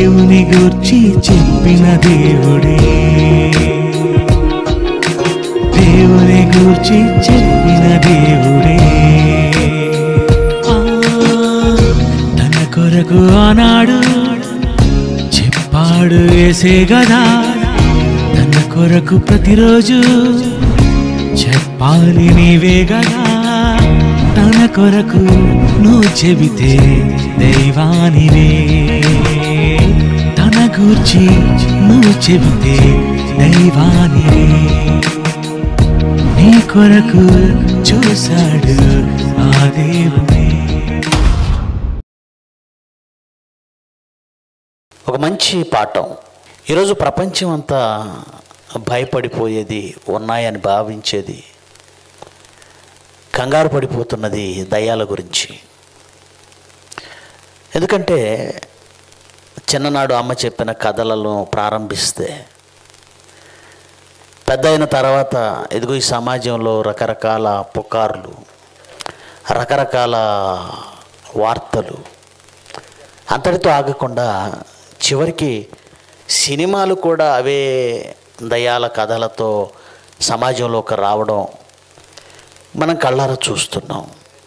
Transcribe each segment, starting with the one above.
దేవుని గూర్చి చెప్పిన దేవుడే దేవుని గూర్చి చెప్పిన దేవుడే ఆ, తన కొరకు ఆనాడు చెప్పాడు వేసే గదా తన కొరకు ప్రతిరోజు చెప్పాలి నీవే గదా తన కొరకు నువ్వు చెబితే దైవానివే తన గూర్చి నువ్వు చెబితే దైవానివే నీ కొరకు చూశాడు ఆ దేవుడే ఒక మంచి పాఠం ఈరోజు ప్రపంచం అంతా భయపడిపోయేది ఉన్నాయని భావించేది కంగారు పడిపోతున్నది దయ్యాల గురించి ఎందుకంటే చిన్ననాడు అమ్మ చెప్పిన కథలను ప్రారంభిస్తే పెద్ద అయిన తర్వాత ఇదిగో ఈ సమాజంలో రకరకాల పుకార్లు రకరకాల వార్తలు అంతటితో ఆగకుండా చివరికి సినిమాలు కూడా అవే దయాల కథలతో సమాజంలోకి రావడం మనం కళ్ళారా చూస్తున్నాం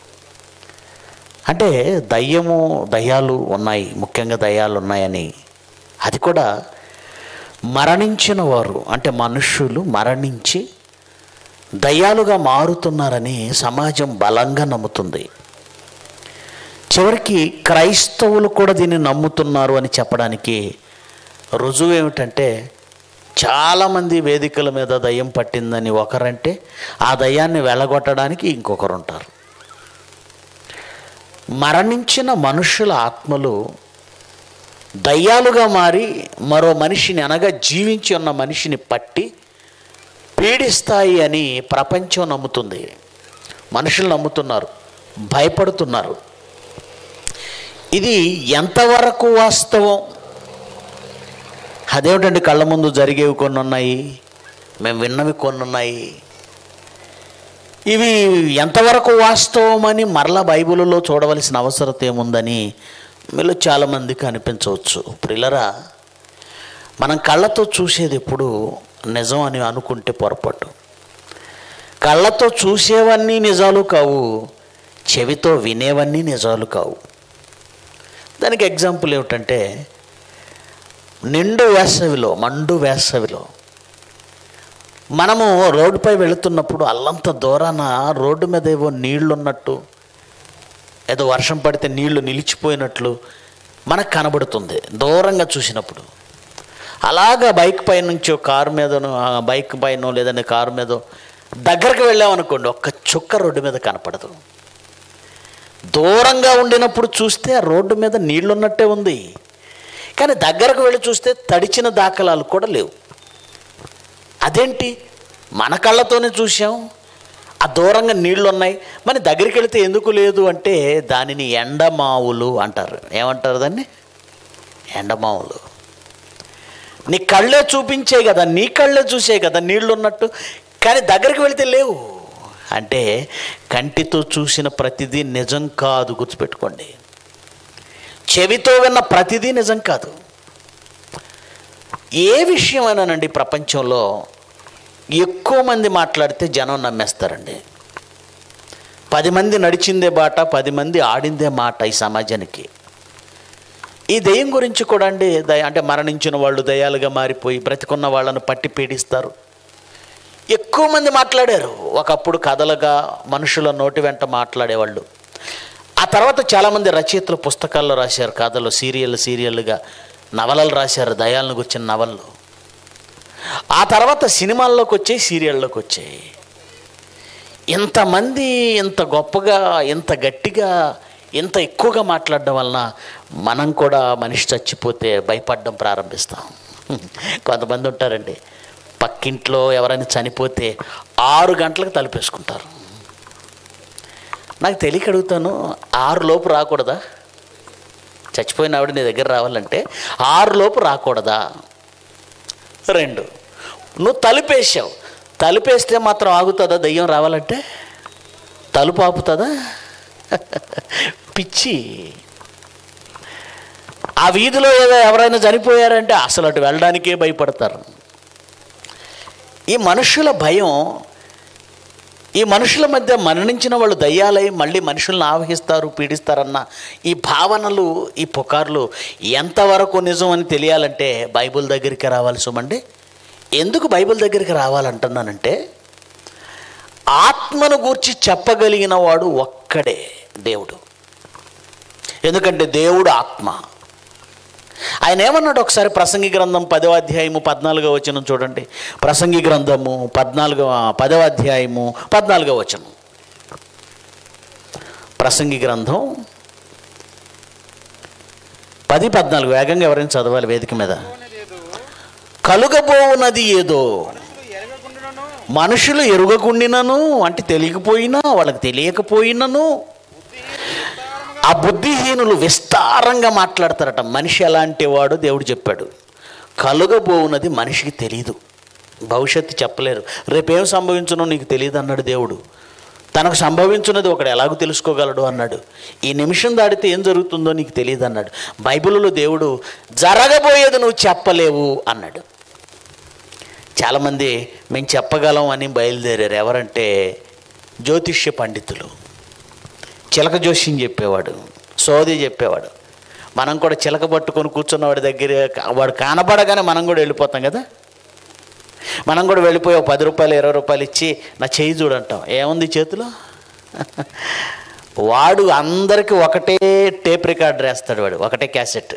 అంటే దయ్యము దయ్యాలు ఉన్నాయి ముఖ్యంగా దయ్యాలు ఉన్నాయని అది కూడా మరణించిన వారు అంటే మనుష్యులు మరణించి దయ్యాలుగా మారుతున్నారని సమాజం బలంగా నమ్ముతుంది చివరికి క్రైస్తవులు కూడా దీన్ని నమ్ముతున్నారు అని చెప్పడానికి రుజువు ఏమిటంటే చాలామంది వేదికల మీద దయ్యం పట్టిందని ఒకరంటే ఆ దయ్యాన్ని వెళ్ళగొట్టడానికి ఇంకొకరు ఉంటారు మరణించిన మనుషుల ఆత్మలు దయ్యాలుగా మారి మరో మనిషిని అనగా జీవించి ఉన్న మనిషిని పట్టి పీడిస్తాయి అని ప్రపంచం నమ్ముతుంది మనుషులు నమ్ముతున్నారు భయపడుతున్నారు ఇది ఎంతవరకు వాస్తవం అదేమిటండి కళ్ళ ముందు జరిగేవి కొన్ని ఉన్నాయి మేము విన్నవి కొన్ని ఉన్నాయి ఇవి ఎంతవరకు వాస్తవం అని మరలా బైబిల్లో చూడవలసిన అవసరం ఏముందని మీలో చాలామందికి అనిపించవచ్చు ప్రిలరా మనం కళ్ళతో చూసేది ఎప్పుడు నిజం అని అనుకుంటే పొరపాటు కళ్ళతో చూసేవన్నీ నిజాలు కావు చెవితో వినేవన్నీ నిజాలు కావు దానికి ఎగ్జాంపుల్ ఏమిటంటే నిండు వేసవిలో మండు వేసవిలో మనము రోడ్డుపై వెళుతున్నప్పుడు అల్లంత దూరాన రోడ్డు మీద ఏవో నీళ్లు ఉన్నట్టు ఏదో వర్షం పడితే నీళ్లు నిలిచిపోయినట్లు మనకు కనబడుతుంది దూరంగా చూసినప్పుడు అలాగా బైక్ పై నుంచి కారు మీదనో ఆ బైక్ పైనో లేదంటే కారు మీదో దగ్గరకు వెళ్ళామనుకోండి ఒక్క చుక్క రోడ్డు మీద కనపడదు దూరంగా ఉండినప్పుడు చూస్తే ఆ రోడ్డు మీద నీళ్లు ఉన్నట్టే ఉంది కానీ దగ్గరకు వెళ్ళి చూస్తే తడిచిన దాఖలాలు కూడా లేవు అదేంటి మన కళ్ళతోనే చూసాం ఆ దూరంగా నీళ్లు ఉన్నాయి మరి దగ్గరికి వెళితే ఎందుకు లేదు అంటే దానిని ఎండమావులు అంటారు ఏమంటారు దాన్ని ఎండమావులు నీ కళ్ళే చూపించే కదా నీ కళ్ళే చూసే కదా నీళ్లు ఉన్నట్టు కానీ దగ్గరికి వెళితే లేవు అంటే కంటితో చూసిన ప్రతిదీ నిజం కాదు గుర్తుపెట్టుకోండి చెవితో విన్న ప్రతిదీ నిజం కాదు ఏ విషయమైనానండి ప్రపంచంలో ఎక్కువ మంది మాట్లాడితే జనం నమ్మేస్తారండి పది మంది నడిచిందే బాట పది మంది ఆడిందే మాట ఈ సమాజానికి ఈ దెయ్యం గురించి కూడా అండి దయ అంటే మరణించిన వాళ్ళు దయాలుగా మారిపోయి బ్రతికున్న వాళ్ళను పట్టి పీడిస్తారు ఎక్కువ మంది మాట్లాడారు ఒకప్పుడు కథలుగా మనుషుల నోటి వెంట మాట్లాడేవాళ్ళు ఆ తర్వాత చాలామంది రచయితలు పుస్తకాల్లో రాశారు కథలు సీరియల్ సీరియల్గా నవలలు రాశారు దయాలను గుర్చిన నవలలు ఆ తర్వాత సినిమాల్లోకి వచ్చాయి సీరియల్లోకి వచ్చాయి ఇంతమంది ఇంత గొప్పగా ఇంత గట్టిగా ఇంత ఎక్కువగా మాట్లాడడం వలన మనం కూడా మనిషి చచ్చిపోతే భయపడడం ప్రారంభిస్తాం కొంతమంది ఉంటారండి పక్కింట్లో ఎవరైనా చనిపోతే ఆరు గంటలకు తలుపేసుకుంటారు నాకు తెలియక అడుగుతాను ఆరు లోపు రాకూడదా చచ్చిపోయిన ఆవిడ నీ దగ్గర రావాలంటే ఆరు లోపు రాకూడదా రెండు నువ్వు తలుపేసావు తలుపేస్తే మాత్రం ఆగుతుందా దయ్యం రావాలంటే తలుపు ఆపుతుందా పిచ్చి ఆ వీధిలో ఏదో ఎవరైనా చనిపోయారంటే అసలు అటు వెళ్ళడానికే భయపడతారు ఈ మనుషుల భయం ఈ మనుషుల మధ్య మరణించిన వాళ్ళు దయ్యాలై మళ్ళీ మనుషులను ఆవహిస్తారు పీడిస్తారన్న ఈ భావనలు ఈ పుకార్లు ఎంతవరకు నిజం అని తెలియాలంటే బైబిల్ దగ్గరికి రావాలి సుమండి ఎందుకు బైబిల్ దగ్గరికి రావాలంటున్నానంటే ఆత్మను గూర్చి చెప్పగలిగిన వాడు ఒక్కడే దేవుడు ఎందుకంటే దేవుడు ఆత్మ ఆయన ఏమన్నాడు ఒకసారి ప్రసంగి గ్రంథం పదవ అధ్యాయము పద్నాలుగో వచనం చూడండి ప్రసంగి గ్రంథము పద్నాలుగవ పదవ అధ్యాయము పద్నాలుగో వచనం ప్రసంగి గ్రంథం పది పద్నాలుగు వేగంగా ఎవరైనా చదవాలి వేదిక మీద కలుగబోవునది ఏదో మనుషులు ఎరుగకుండినను అంటే తెలియకపోయినా వాళ్ళకి తెలియకపోయినను ఆ బుద్ధిహీనులు విస్తారంగా మాట్లాడతారట మనిషి ఎలాంటి వాడు దేవుడు చెప్పాడు కలుగబోవునది మనిషికి తెలియదు భవిష్యత్తు చెప్పలేరు రేపేం సంభవించునో నీకు తెలియదు అన్నాడు దేవుడు తనకు సంభవించున్నది ఒకడు ఎలాగో తెలుసుకోగలడు అన్నాడు ఈ నిమిషం దాడితే ఏం జరుగుతుందో నీకు తెలియదు అన్నాడు బైబిల్లో దేవుడు జరగబోయేది నువ్వు చెప్పలేవు అన్నాడు చాలామంది మేము చెప్పగలం అని బయలుదేరారు ఎవరంటే జ్యోతిష్య పండితులు చిలక జోష్యం చెప్పేవాడు సోది చెప్పేవాడు మనం కూడా చిలక పట్టుకొని కూర్చున్న వాడి దగ్గర వాడు కనబడగానే మనం కూడా వెళ్ళిపోతాం కదా మనం కూడా వెళ్ళిపోయి ఒక పది రూపాయలు ఇరవై రూపాయలు ఇచ్చి నా చేయి చూడంటాం ఏముంది చేతిలో వాడు అందరికీ ఒకటే టేప్ రికార్డర్ వేస్తాడు వాడు ఒకటే క్యాసెట్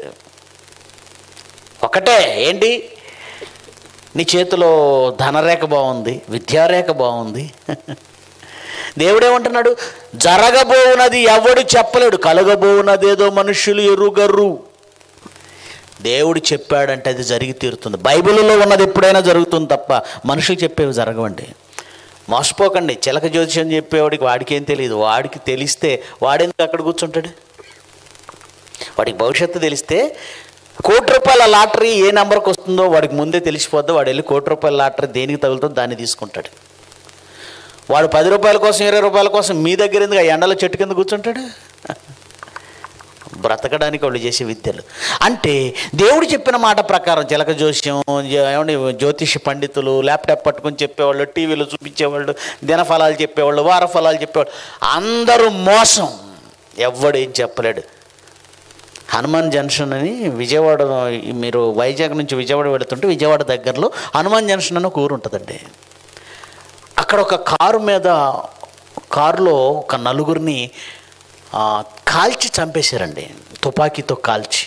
ఒకటే ఏంటి నీ చేతిలో ధనరేఖ బాగుంది విద్యారేఖ బాగుంది దేవుడేమంటున్నాడు జరగబోవునది ఎవడు చెప్పలేడు కలగబోవునది ఏదో మనుషులు ఎరుగరు దేవుడు చెప్పాడంటే అది జరిగి తీరుతుంది బైబిల్లో ఉన్నది ఎప్పుడైనా జరుగుతుంది తప్ప మనుషులు చెప్పేవి జరగవండి మోసపోకండి చిలక జ్యోతిషం చెప్పేవాడికి వాడికి ఏం తెలియదు వాడికి తెలిస్తే వాడెందుకు అక్కడ కూర్చుంటాడు వాడికి భవిష్యత్తు తెలిస్తే కోటి రూపాయల లాటరీ ఏ నెంబర్కి వస్తుందో వాడికి ముందే తెలిసిపోద్దో వాడు వెళ్ళి కోటి రూపాయల లాటరీ దేనికి తగులుతుందో దాన్ని తీసుకుంటాడు వాడు పది రూపాయల కోసం ఇరవై రూపాయల కోసం మీ దగ్గర ఎందుకు ఆ ఎండలో చెట్టు కింద కూర్చుంటాడు బ్రతకడానికి వాళ్ళు చేసే విద్యలు అంటే దేవుడు చెప్పిన మాట ప్రకారం చిలక జోస్యం జ- ఏమండి జ్యోతిష పండితులు ల్యాప్టాప్ పట్టుకొని చెప్పేవాళ్ళు టీవీలో చూపించేవాళ్ళు దినఫలాలు చెప్పేవాళ్ళు వార ఫలాలు చెప్పేవాళ్ళు అందరూ మోసం ఎవ్వడేం చెప్పలేడు హనుమాన్ జంక్షన్ అని విజయవాడ మీరు వైజాగ్ నుంచి విజయవాడ వెళుతుంటే విజయవాడ దగ్గరలో హనుమాన్ జంక్షన్ అని ఒక ఊరు ఉంటుందండి అక్కడ ఒక కారు మీద కారులో ఒక నలుగురిని ఆ, కాల్చి చంపేశారండి తుపాకీతో కాల్చి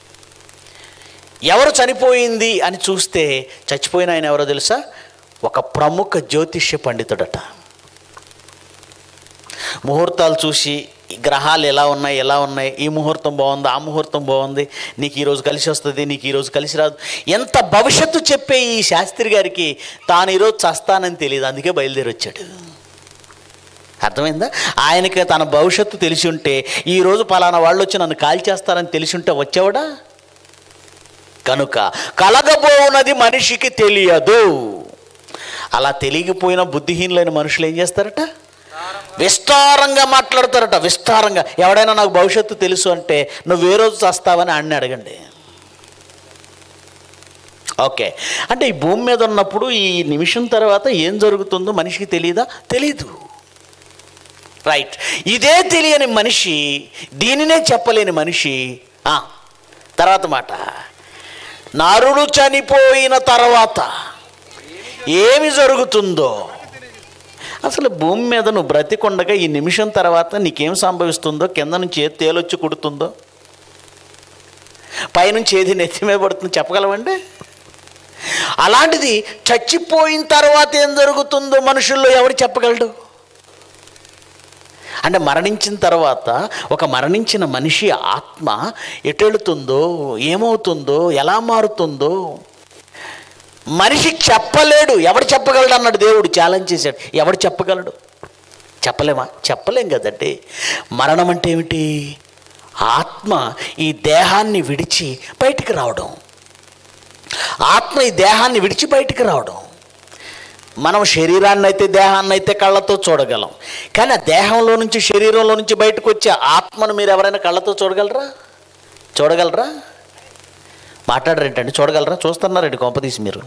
ఎవరు చనిపోయింది అని చూస్తే చచ్చిపోయిన ఆయన ఎవరో తెలుసా ఒక ప్రముఖ జ్యోతిష్య పండితుడట ముహూర్తాలు చూసి ఈ గ్రహాలు ఎలా ఉన్నాయి ఎలా ఉన్నాయి ఈ ముహూర్తం బాగుంది ఆ ముహూర్తం బాగుంది నీకు ఈరోజు కలిసి వస్తుంది నీకు ఈరోజు కలిసి రాదు ఎంత భవిష్యత్తు చెప్పే ఈ శాస్త్రి గారికి తాను ఈరోజు చస్తానని తెలియదు అందుకే బయలుదేరి వచ్చాడు అర్థమైందా ఆయనకి తన భవిష్యత్తు తెలిసి ఉంటే ఈరోజు పలానా వాళ్ళు వచ్చి నన్ను కాల్చేస్తారని తెలిసి ఉంటే వచ్చేవాడా కనుక కలగబోనది మనిషికి తెలియదు అలా తెలియకపోయిన బుద్ధిహీనులైన మనుషులు ఏం చేస్తారట విస్తారంగా మాట్లాడతారట విస్తారంగా ఎవడైనా నాకు భవిష్యత్తు తెలుసు అంటే నువ్వు ఏ రోజు చస్తావని అన్ని అడగండి ఓకే అంటే ఈ భూమి మీద ఉన్నప్పుడు ఈ నిమిషం తర్వాత ఏం జరుగుతుందో మనిషికి తెలియదా తెలీదు రైట్ ఇదే తెలియని మనిషి దీనినే చెప్పలేని మనిషి ఆ, తర్వాత మాట నరుడు చనిపోయిన తర్వాత ఏమి జరుగుతుందో అసలు భూమి మీద నువ్వు బ్రతికొండగా ఈ నిమిషం తర్వాత నీకేం సంభవిస్తుందో కింద నుంచి ఏ తేలొచ్చి కుడుతుందో పైనుంచి ఏది నెత్తి మీద పడుతుందో చెప్పగలవండి అలాంటిది చచ్చిపోయిన తర్వాత ఏం జరుగుతుందో మనుషుల్లో ఎవరు చెప్పగలడు అంటే మరణించిన తర్వాత ఒక మరణించిన మనిషి ఆత్మ ఎటెళుతుందో ఏమవుతుందో ఎలా మారుతుందో మనిషి చెప్పలేడు ఎవడు చెప్పగలడు అన్నాడు దేవుడు ఛాలెంజ్ చేశాడు ఎవడు చెప్పగలడు చెప్పలేమా చెప్పలేం కదండి మరణం అంటే ఏమిటి ఆత్మ ఈ దేహాన్ని విడిచి బయటికి రావడం ఆత్మ ఈ దేహాన్ని విడిచి బయటికి రావడం మనం శరీరాన్ని అయితే దేహాన్ని అయితే కళ్ళతో చూడగలం కానీ ఆ దేహంలో నుంచి శరీరంలో నుంచి బయటకు వచ్చే ఆత్మను మీరు ఎవరైనా కళ్ళతో చూడగలరా చూడగలరా మాట్లాడరేంటండి చూడగలరా చూస్తున్నారండి కొంపదీసి మీరు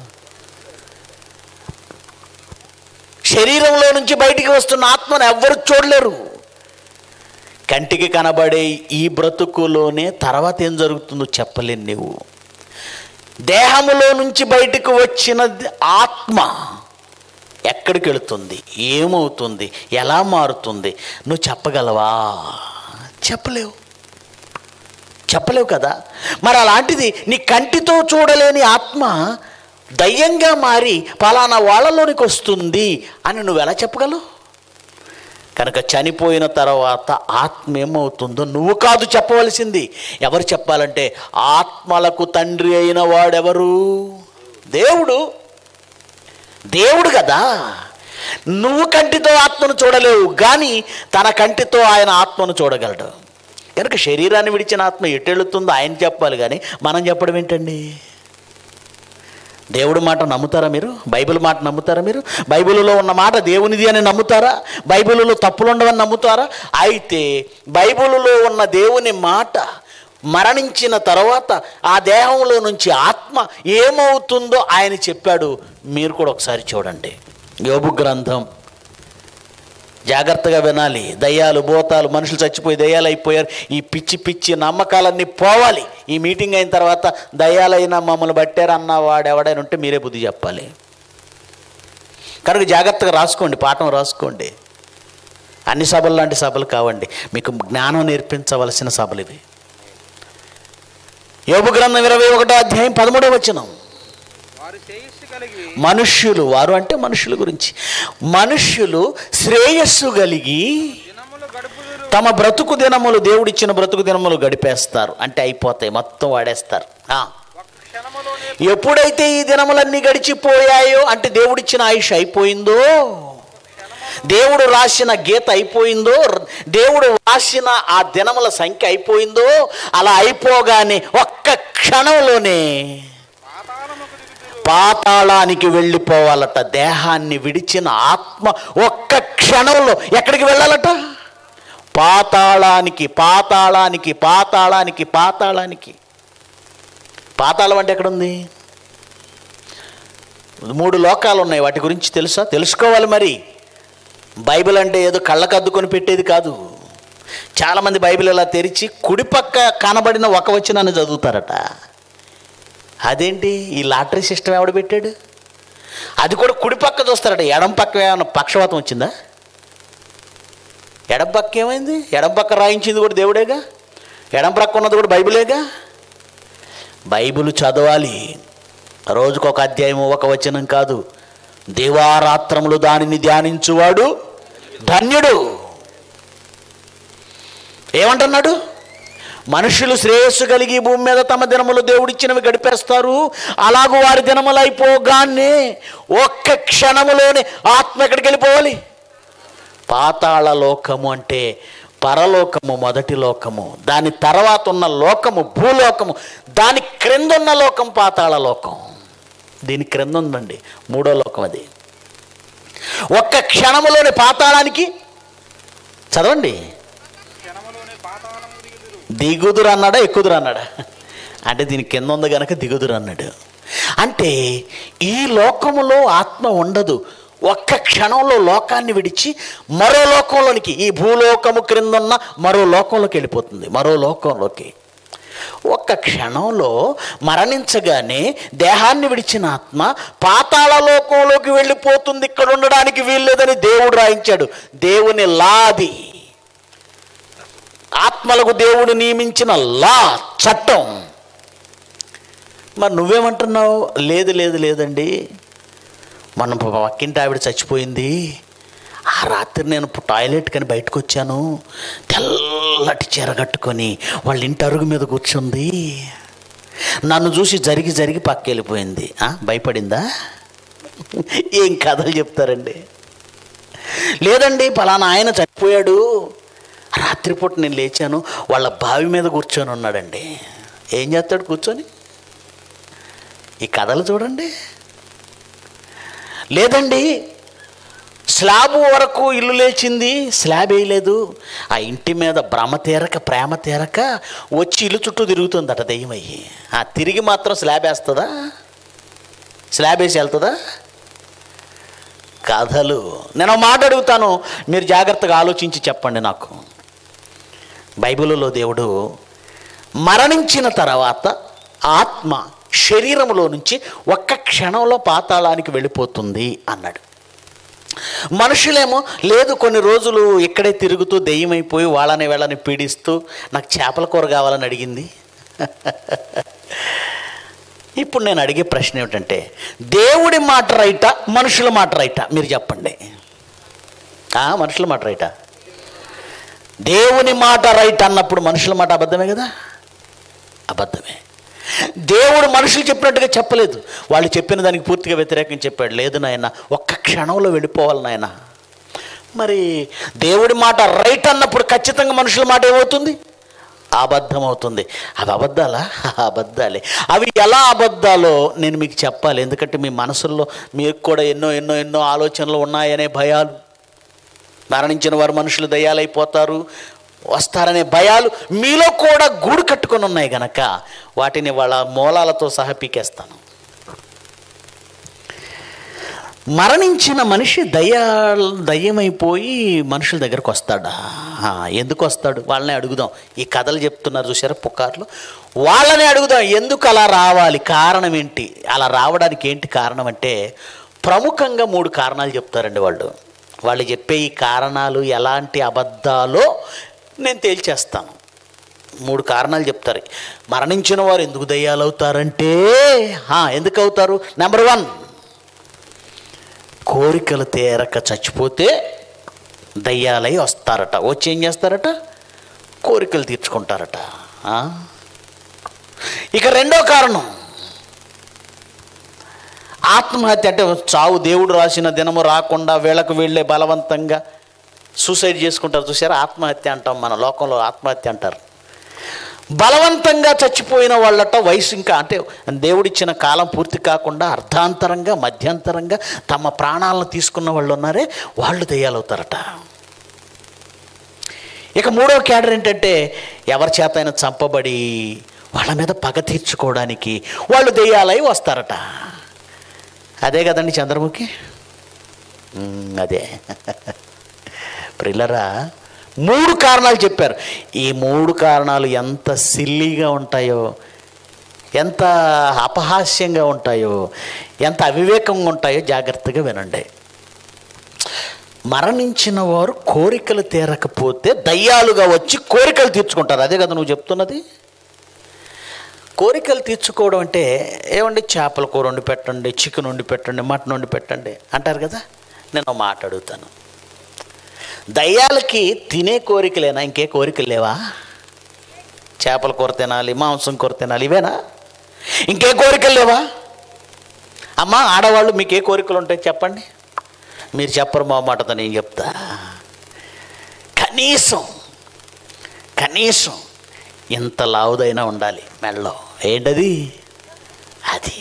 శరీరంలో నుంచి బయటికి వస్తున్న ఆత్మను ఎవ్వరు చూడలేరు కంటికి కనబడే ఈ బ్రతుకులోనే తర్వాత ఏం జరుగుతుందో చెప్పలేను నీవు దేహములో నుంచి బయటకు వచ్చిన ఆత్మ ఎక్కడికి వెళుతుంది ఏమవుతుంది ఎలా మారుతుంది నువ్వు చెప్పగలవా చెప్పలేవు చెప్పలేవు కదా మరి అలాంటిది నీ కంటితో చూడలేని ఆత్మ దయ్యంగా మారి పలానా వాళ్ళలోనికి వస్తుంది అని నువ్వు ఎలా చెప్పగలవు కనుక చనిపోయిన తర్వాత ఆత్మ ఏమవుతుందో నువ్వు కాదు చెప్పవలసింది ఎవరు చెప్పాలంటే ఆత్మలకు తండ్రి అయిన వాడెవరు దేవుడు దేవుడు కదా నువ్వు కంటితో ఆత్మను చూడలేవు కానీ తన కంటితో ఆయన ఆత్మను చూడగలడు కనుక శరీరాన్ని విడిచిన ఆత్మ ఎటెళ్తుందో ఆయన చెప్పాలి కానీ మనం చెప్పడం ఏంటండి దేవుడి మాట నమ్ముతారా మీరు బైబిల్ మాట నమ్ముతారా మీరు బైబిల్లో ఉన్న మాట దేవునిది అని నమ్ముతారా బైబిల్లో తప్పులు ఉండవని నమ్ముతారా అయితే బైబిల్లో ఉన్న దేవుని మాట మరణించిన తర్వాత ఆ దేహంలో నుంచి ఆత్మ ఏమవుతుందో ఆయన చెప్పాడు మీరు కూడా ఒకసారి చూడండి యోబు గ్రంథం జాగ్రత్తగా వినాలి దయ్యాలు భూతాలు మనుషులు చచ్చిపోయి దయ్యాలు అయిపోయారు ఈ పిచ్చి పిచ్చి నమ్మకాలన్నీ పోవాలి ఈ మీటింగ్ అయిన తర్వాత దయ్యాలైనా మమ్మల్ని బట్టారు అన్న వాడు ఎవడైనా ఉంటే మీరే బుద్ధి చెప్పాలి కనుక జాగ్రత్తగా రాసుకోండి పాఠం రాసుకోండి అన్ని సభలు లాంటి సభలు కావండి మీకు జ్ఞానం నేర్పించవలసిన సభలు ఇవి యోబు గ్రంథం ఇరవై ఒకటో అధ్యాయం పదమూడవ వచనం వారు శ్రేయస్సు కలిగి మనుష్యులు వారు అంటే మనుషుల గురించి మనుష్యులు శ్రేయస్సు కలిగి దినములు గడుపుదురు తమ బ్రతుకు దినములు దేవుడిచ్చిన బ్రతుకు దినములు గడిపేస్తారు అంటే అయిపోతాయి మొత్తం వాడేస్తారు ఆ. ఒక క్షణములోనే ఎప్పుడైతే ఈ దినములన్నీ గడిచిపోయాయో అంటే దేవుడిచ్చిన ఆయుష్ అయిపోయిందో దేవుడు రాసిన గీత అయిపోయిందో దేవుడు రాసిన ఆ దినముల సంఖ్య అయిపోయిందో అలా అయిపోగానే ఒక్క క్షణంలోనే పాతాళముకు దిగుదురు పాతాళానికి వెళ్ళిపోవాలట దేహాన్ని విడిచిన ఆత్మ ఒక్క క్షణంలో ఎక్కడికి వెళ్ళాలట పాతాళానికి పాతాళానికి పాతాళానికి పాతాళానికి పాతాళం అంటే ఎక్కడుంది మూడు లోకాలు ఉన్నాయి వాటి గురించి తెలుసా తెలుసుకోవాలి మరి బైబిల్ అంటే ఏదో కళ్ళకు అద్దుకొని పెట్టేది కాదు చాలామంది బైబిల్ ఇలా తెరిచి కుడిపక్క కనబడిన ఒక వచనాన్ని చదువుతారట అదేంటి ఈ లాటరీ సిస్టమ్ ఎవడు పెట్టాడు అది కూడా కుడి పక్క చూస్తారట ఎడం పక్క ఏమైనా పక్షవాతం వచ్చిందా ఎడం పక్క ఏమైంది ఎడం పక్క రాయించింది కూడా దేవుడేగా ఎడం పక్క ఉన్నది కూడా బైబిలేగా బైబిల్ చదవాలి రోజుకు ఒక అధ్యాయం ఒక వచనం కాదు దివారాత్రములు దానిని ధ్యానించువాడు ధన్యుడు ఏమంటున్నాడు మనుషులు శ్రేయస్సు కలిగి ఈ భూమి మీద తమ దినములు దేవుడిచ్చినవి గడిపేస్తారు అలాగూ వారి దినములు అయిపోగానే ఒక్క క్షణములోనే ఆత్మ ఎక్కడికి వెళ్ళిపోవాలి పాతాళ లోకము అంటే పరలోకము మొదటి లోకము దాని తర్వాత ఉన్న లోకము భూలోకము దాని క్రింద ఉన్న లోకం పాతాళ లోకం దీని క్రింద ఉందండి మూడో లోకం అది ఒక్క క్షణములోని పాతాళానికి చదవండి క్షణములోనే పాతాళము దిగుదురు దిగుదురు అన్నాడా ఎక్కుదురు అన్నాడా అంటే దీని కింద ఉంది గనక దిగుదురు అన్నాడు అంటే ఈ లోకములో ఆత్మ ఉండదు ఒక్క క్షణంలో లోకాన్ని విడిచి మరో లోకంలోనికి ఈ భూలోకము క్రింద ఉన్న మరో లోకంలోకి వెళ్ళిపోతుంది మరో లోకంలోకి ఒక్క క్షణంలో మరణించగానే దేహాన్ని విడిచిన ఆత్మ పాతాళ లోకంలోకి వెళ్ళిపోతుంది ఇక్కడ ఉండడానికి వీల్లేదని దేవుడు రాయించాడు దేవుని లాది ఆత్మలకు దేవుడు నియమించిన లా చట్టం మరి నువ్వేమంటున్నావు లేదు లేదు లేదండి మన పక్కింటి ఆవిడ చచ్చిపోయింది ఆ రాత్రి నేను టాయిలెట్ కని బయటకు వచ్చాను తెల్లటి చీర కట్టుకొని వాళ్ళ ఇంటి అరుగు మీద కూర్చుంది నన్ను చూసి జరిగి జరిగి పక్క వెళ్ళిపోయింది ఆ, భయపడిందా ఏం కథలు చెప్తారండి లేదండి పలానా ఆయన చనిపోయాడు రాత్రిపూట నేను లేచాను వాళ్ళ బావి మీద కూర్చొని ఉన్నాడండి ఏం చేస్తాడు కూర్చొని ఈ కథలు చూడండి లేదండి స్లాబ్ వరకు ఇల్లు లేచింది స్లాబ్ వేయలేదు ఆ ఇంటి మీద భ్రమ తీరక ప్రేమ తీరక వచ్చి ఇల్లు చుట్టూ తిరుగుతుందట దెయ్యం అయ్యి ఆ తిరిగి మాత్రం స్లాబ్ వేస్తుందా స్లాబ్ వేసి వెళ్తుందా కథలు నేను ఒక మాట అడుగుతాను మీరు జాగ్రత్తగా ఆలోచించి చెప్పండి నాకు బైబిల్లో దేవుడు మరణించిన తర్వాత ఆత్మ శరీరంలో నుంచి ఒక్క క్షణంలో పాతాళానికి వెళ్ళిపోతుంది అన్నాడు మనుషులేమో లేదు కొన్ని రోజులు ఇక్కడే తిరుగుతూ దెయ్యమైపోయి వాళ్ళని వీళ్ళని పీడిస్తూ నాకు చేపల కూర కావాలని అడిగింది ఇప్పుడు నేను అడిగే ప్రశ్న ఏమిటంటే దేవుడి మాట రైటా మనుషుల మాట రైటా మీరు చెప్పండి ఆ, మనుషుల మాట రైటా దేవుని మాట రైట్ అన్నప్పుడు మనుషుల మాట అబద్ధమే కదా అబద్ధమే దేవుడు మనుషులు చెప్పినట్టుగా చెప్పలేదు వాళ్ళు చెప్పిన దానికి పూర్తిగా వ్యతిరేకం చెప్పాడు లేదు నాయన ఒక్క క్షణంలో వెళ్ళిపోవాలి నాయన మరి దేవుడి మాట రైట్ అన్నప్పుడు ఖచ్చితంగా మనుషుల మాట ఏమవుతుంది అబద్ధం అవుతుంది అవి అబద్ధాలా అబద్ధాలే అవి ఎలా అబద్ధాలో నేను మీకు చెప్పాలి ఎందుకంటే మీ మనసుల్లో మీకు కూడా ఎన్నో ఎన్నో ఎన్నో ఆలోచనలు ఉన్నాయనే భయాలు మరణించిన వారు మనుషులు దయ్యాలైపోతారు వస్తారనే భయాలు మీలో కూడా గూడు కట్టుకొని ఉన్నాయి గనక వాటిని వాళ్ళ మూలాలతో సహా పీకేస్తాను మరణించిన మనిషి దయ్య దయ్యమైపోయి మనుషుల దగ్గరకు వస్తాడా ఆ, ఎందుకు వస్తాడు వాళ్ళని అడుగుదాం ఈ కథలు చెప్తున్నారు చూసారా పుకార్లు వాళ్ళని అడుగుదాం ఎందుకు అలా రావాలి కారణం ఏంటి అలా రావడానికి ఏంటి కారణం అంటే ప్రముఖంగా మూడు కారణాలు చెప్తారండి వాళ్ళు వాళ్ళు చెప్పే ఈ కారణాలు ఎలాంటి అబద్ధాలో నేను తేల్చేస్తాను మూడు కారణాలు చెప్తారు మరణించిన వారు ఎందుకు దయ్యాలు అవుతారంటే ఆ, ఎందుకు అవుతారు నెంబర్ వన్ కోరికలు తీరక చచ్చిపోతే దయ్యాలై వస్తారట వచ్చి ఏం చేస్తారట కోరికలు తీర్చుకుంటారట ఆ? ఇక రెండో కారణం ఆత్మహత్య అంటే చావు దేవుడు రాసిన దినము రాకుండా వీళ్ళకు వీళ్ళే బలవంతంగా సూసైడ్ చేసుకుంటారు చూసారా ఆత్మహత్య అంటాం మన లోకంలో ఆత్మహత్య అంటారు బలవంతంగా చచ్చిపోయిన వాళ్ళట వయసు ఇంకా అంటే దేవుడిచ్చిన కాలం పూర్తి కాకుండా అర్ధాంతరంగా మధ్యంతరంగా తమ ప్రాణాలను తీసుకున్న వాళ్ళు ఉన్నారే వాళ్ళు దయ్యాలవుతారట ఇక మూడవ క్యాడర్ ఏంటంటే ఎవరి చేత అయినా చంపబడి వాళ్ళ మీద పగ తీర్చుకోవడానికి వాళ్ళు దెయ్యాలై వస్తారట అదే కదండి చంద్రముఖి ఉమ్, అదే ప్రిల్లరా మూడు కారణాలు చెప్పారు ఈ మూడు కారణాలు ఎంత సిల్లీగా ఉంటాయో ఎంత అపహాస్యంగా ఉంటాయో ఎంత అవివేకంగా ఉంటాయో జాగ్రత్తగా వినండి మరణించిన వారు కోరికలు తీరకపోతే దయ్యాలుగా వచ్చి కోరికలు తీర్చుకుంటారు అదే కదా నువ్వు చెప్తున్నది కోరికలు తీర్చుకోవడం అంటే ఏమండి చేపల కూర వండి పెట్టండి చికెన్ వండి పెట్టండి మటన్ వండి పెట్టండి అంటారు కదా నేను ఒక మాట అడుగుతాను దయ్యాలకి తినే కోరికలేనా ఇంకే కోరికలు లేవా చేపల కూర తినాలి మాంసం కూర తినాలి ఇవేనా ఇంకే కోరికలు లేవా అమ్మా ఆడవాళ్ళు మీకు ఏ కోరికలు ఉంటాయి చెప్పండి మీరు చెప్పరు మా మాటతో నేను చెప్తా కనీసం కనీసం ఇంత లావుదైనా ఉండాలి మెడలో ఏంటది అది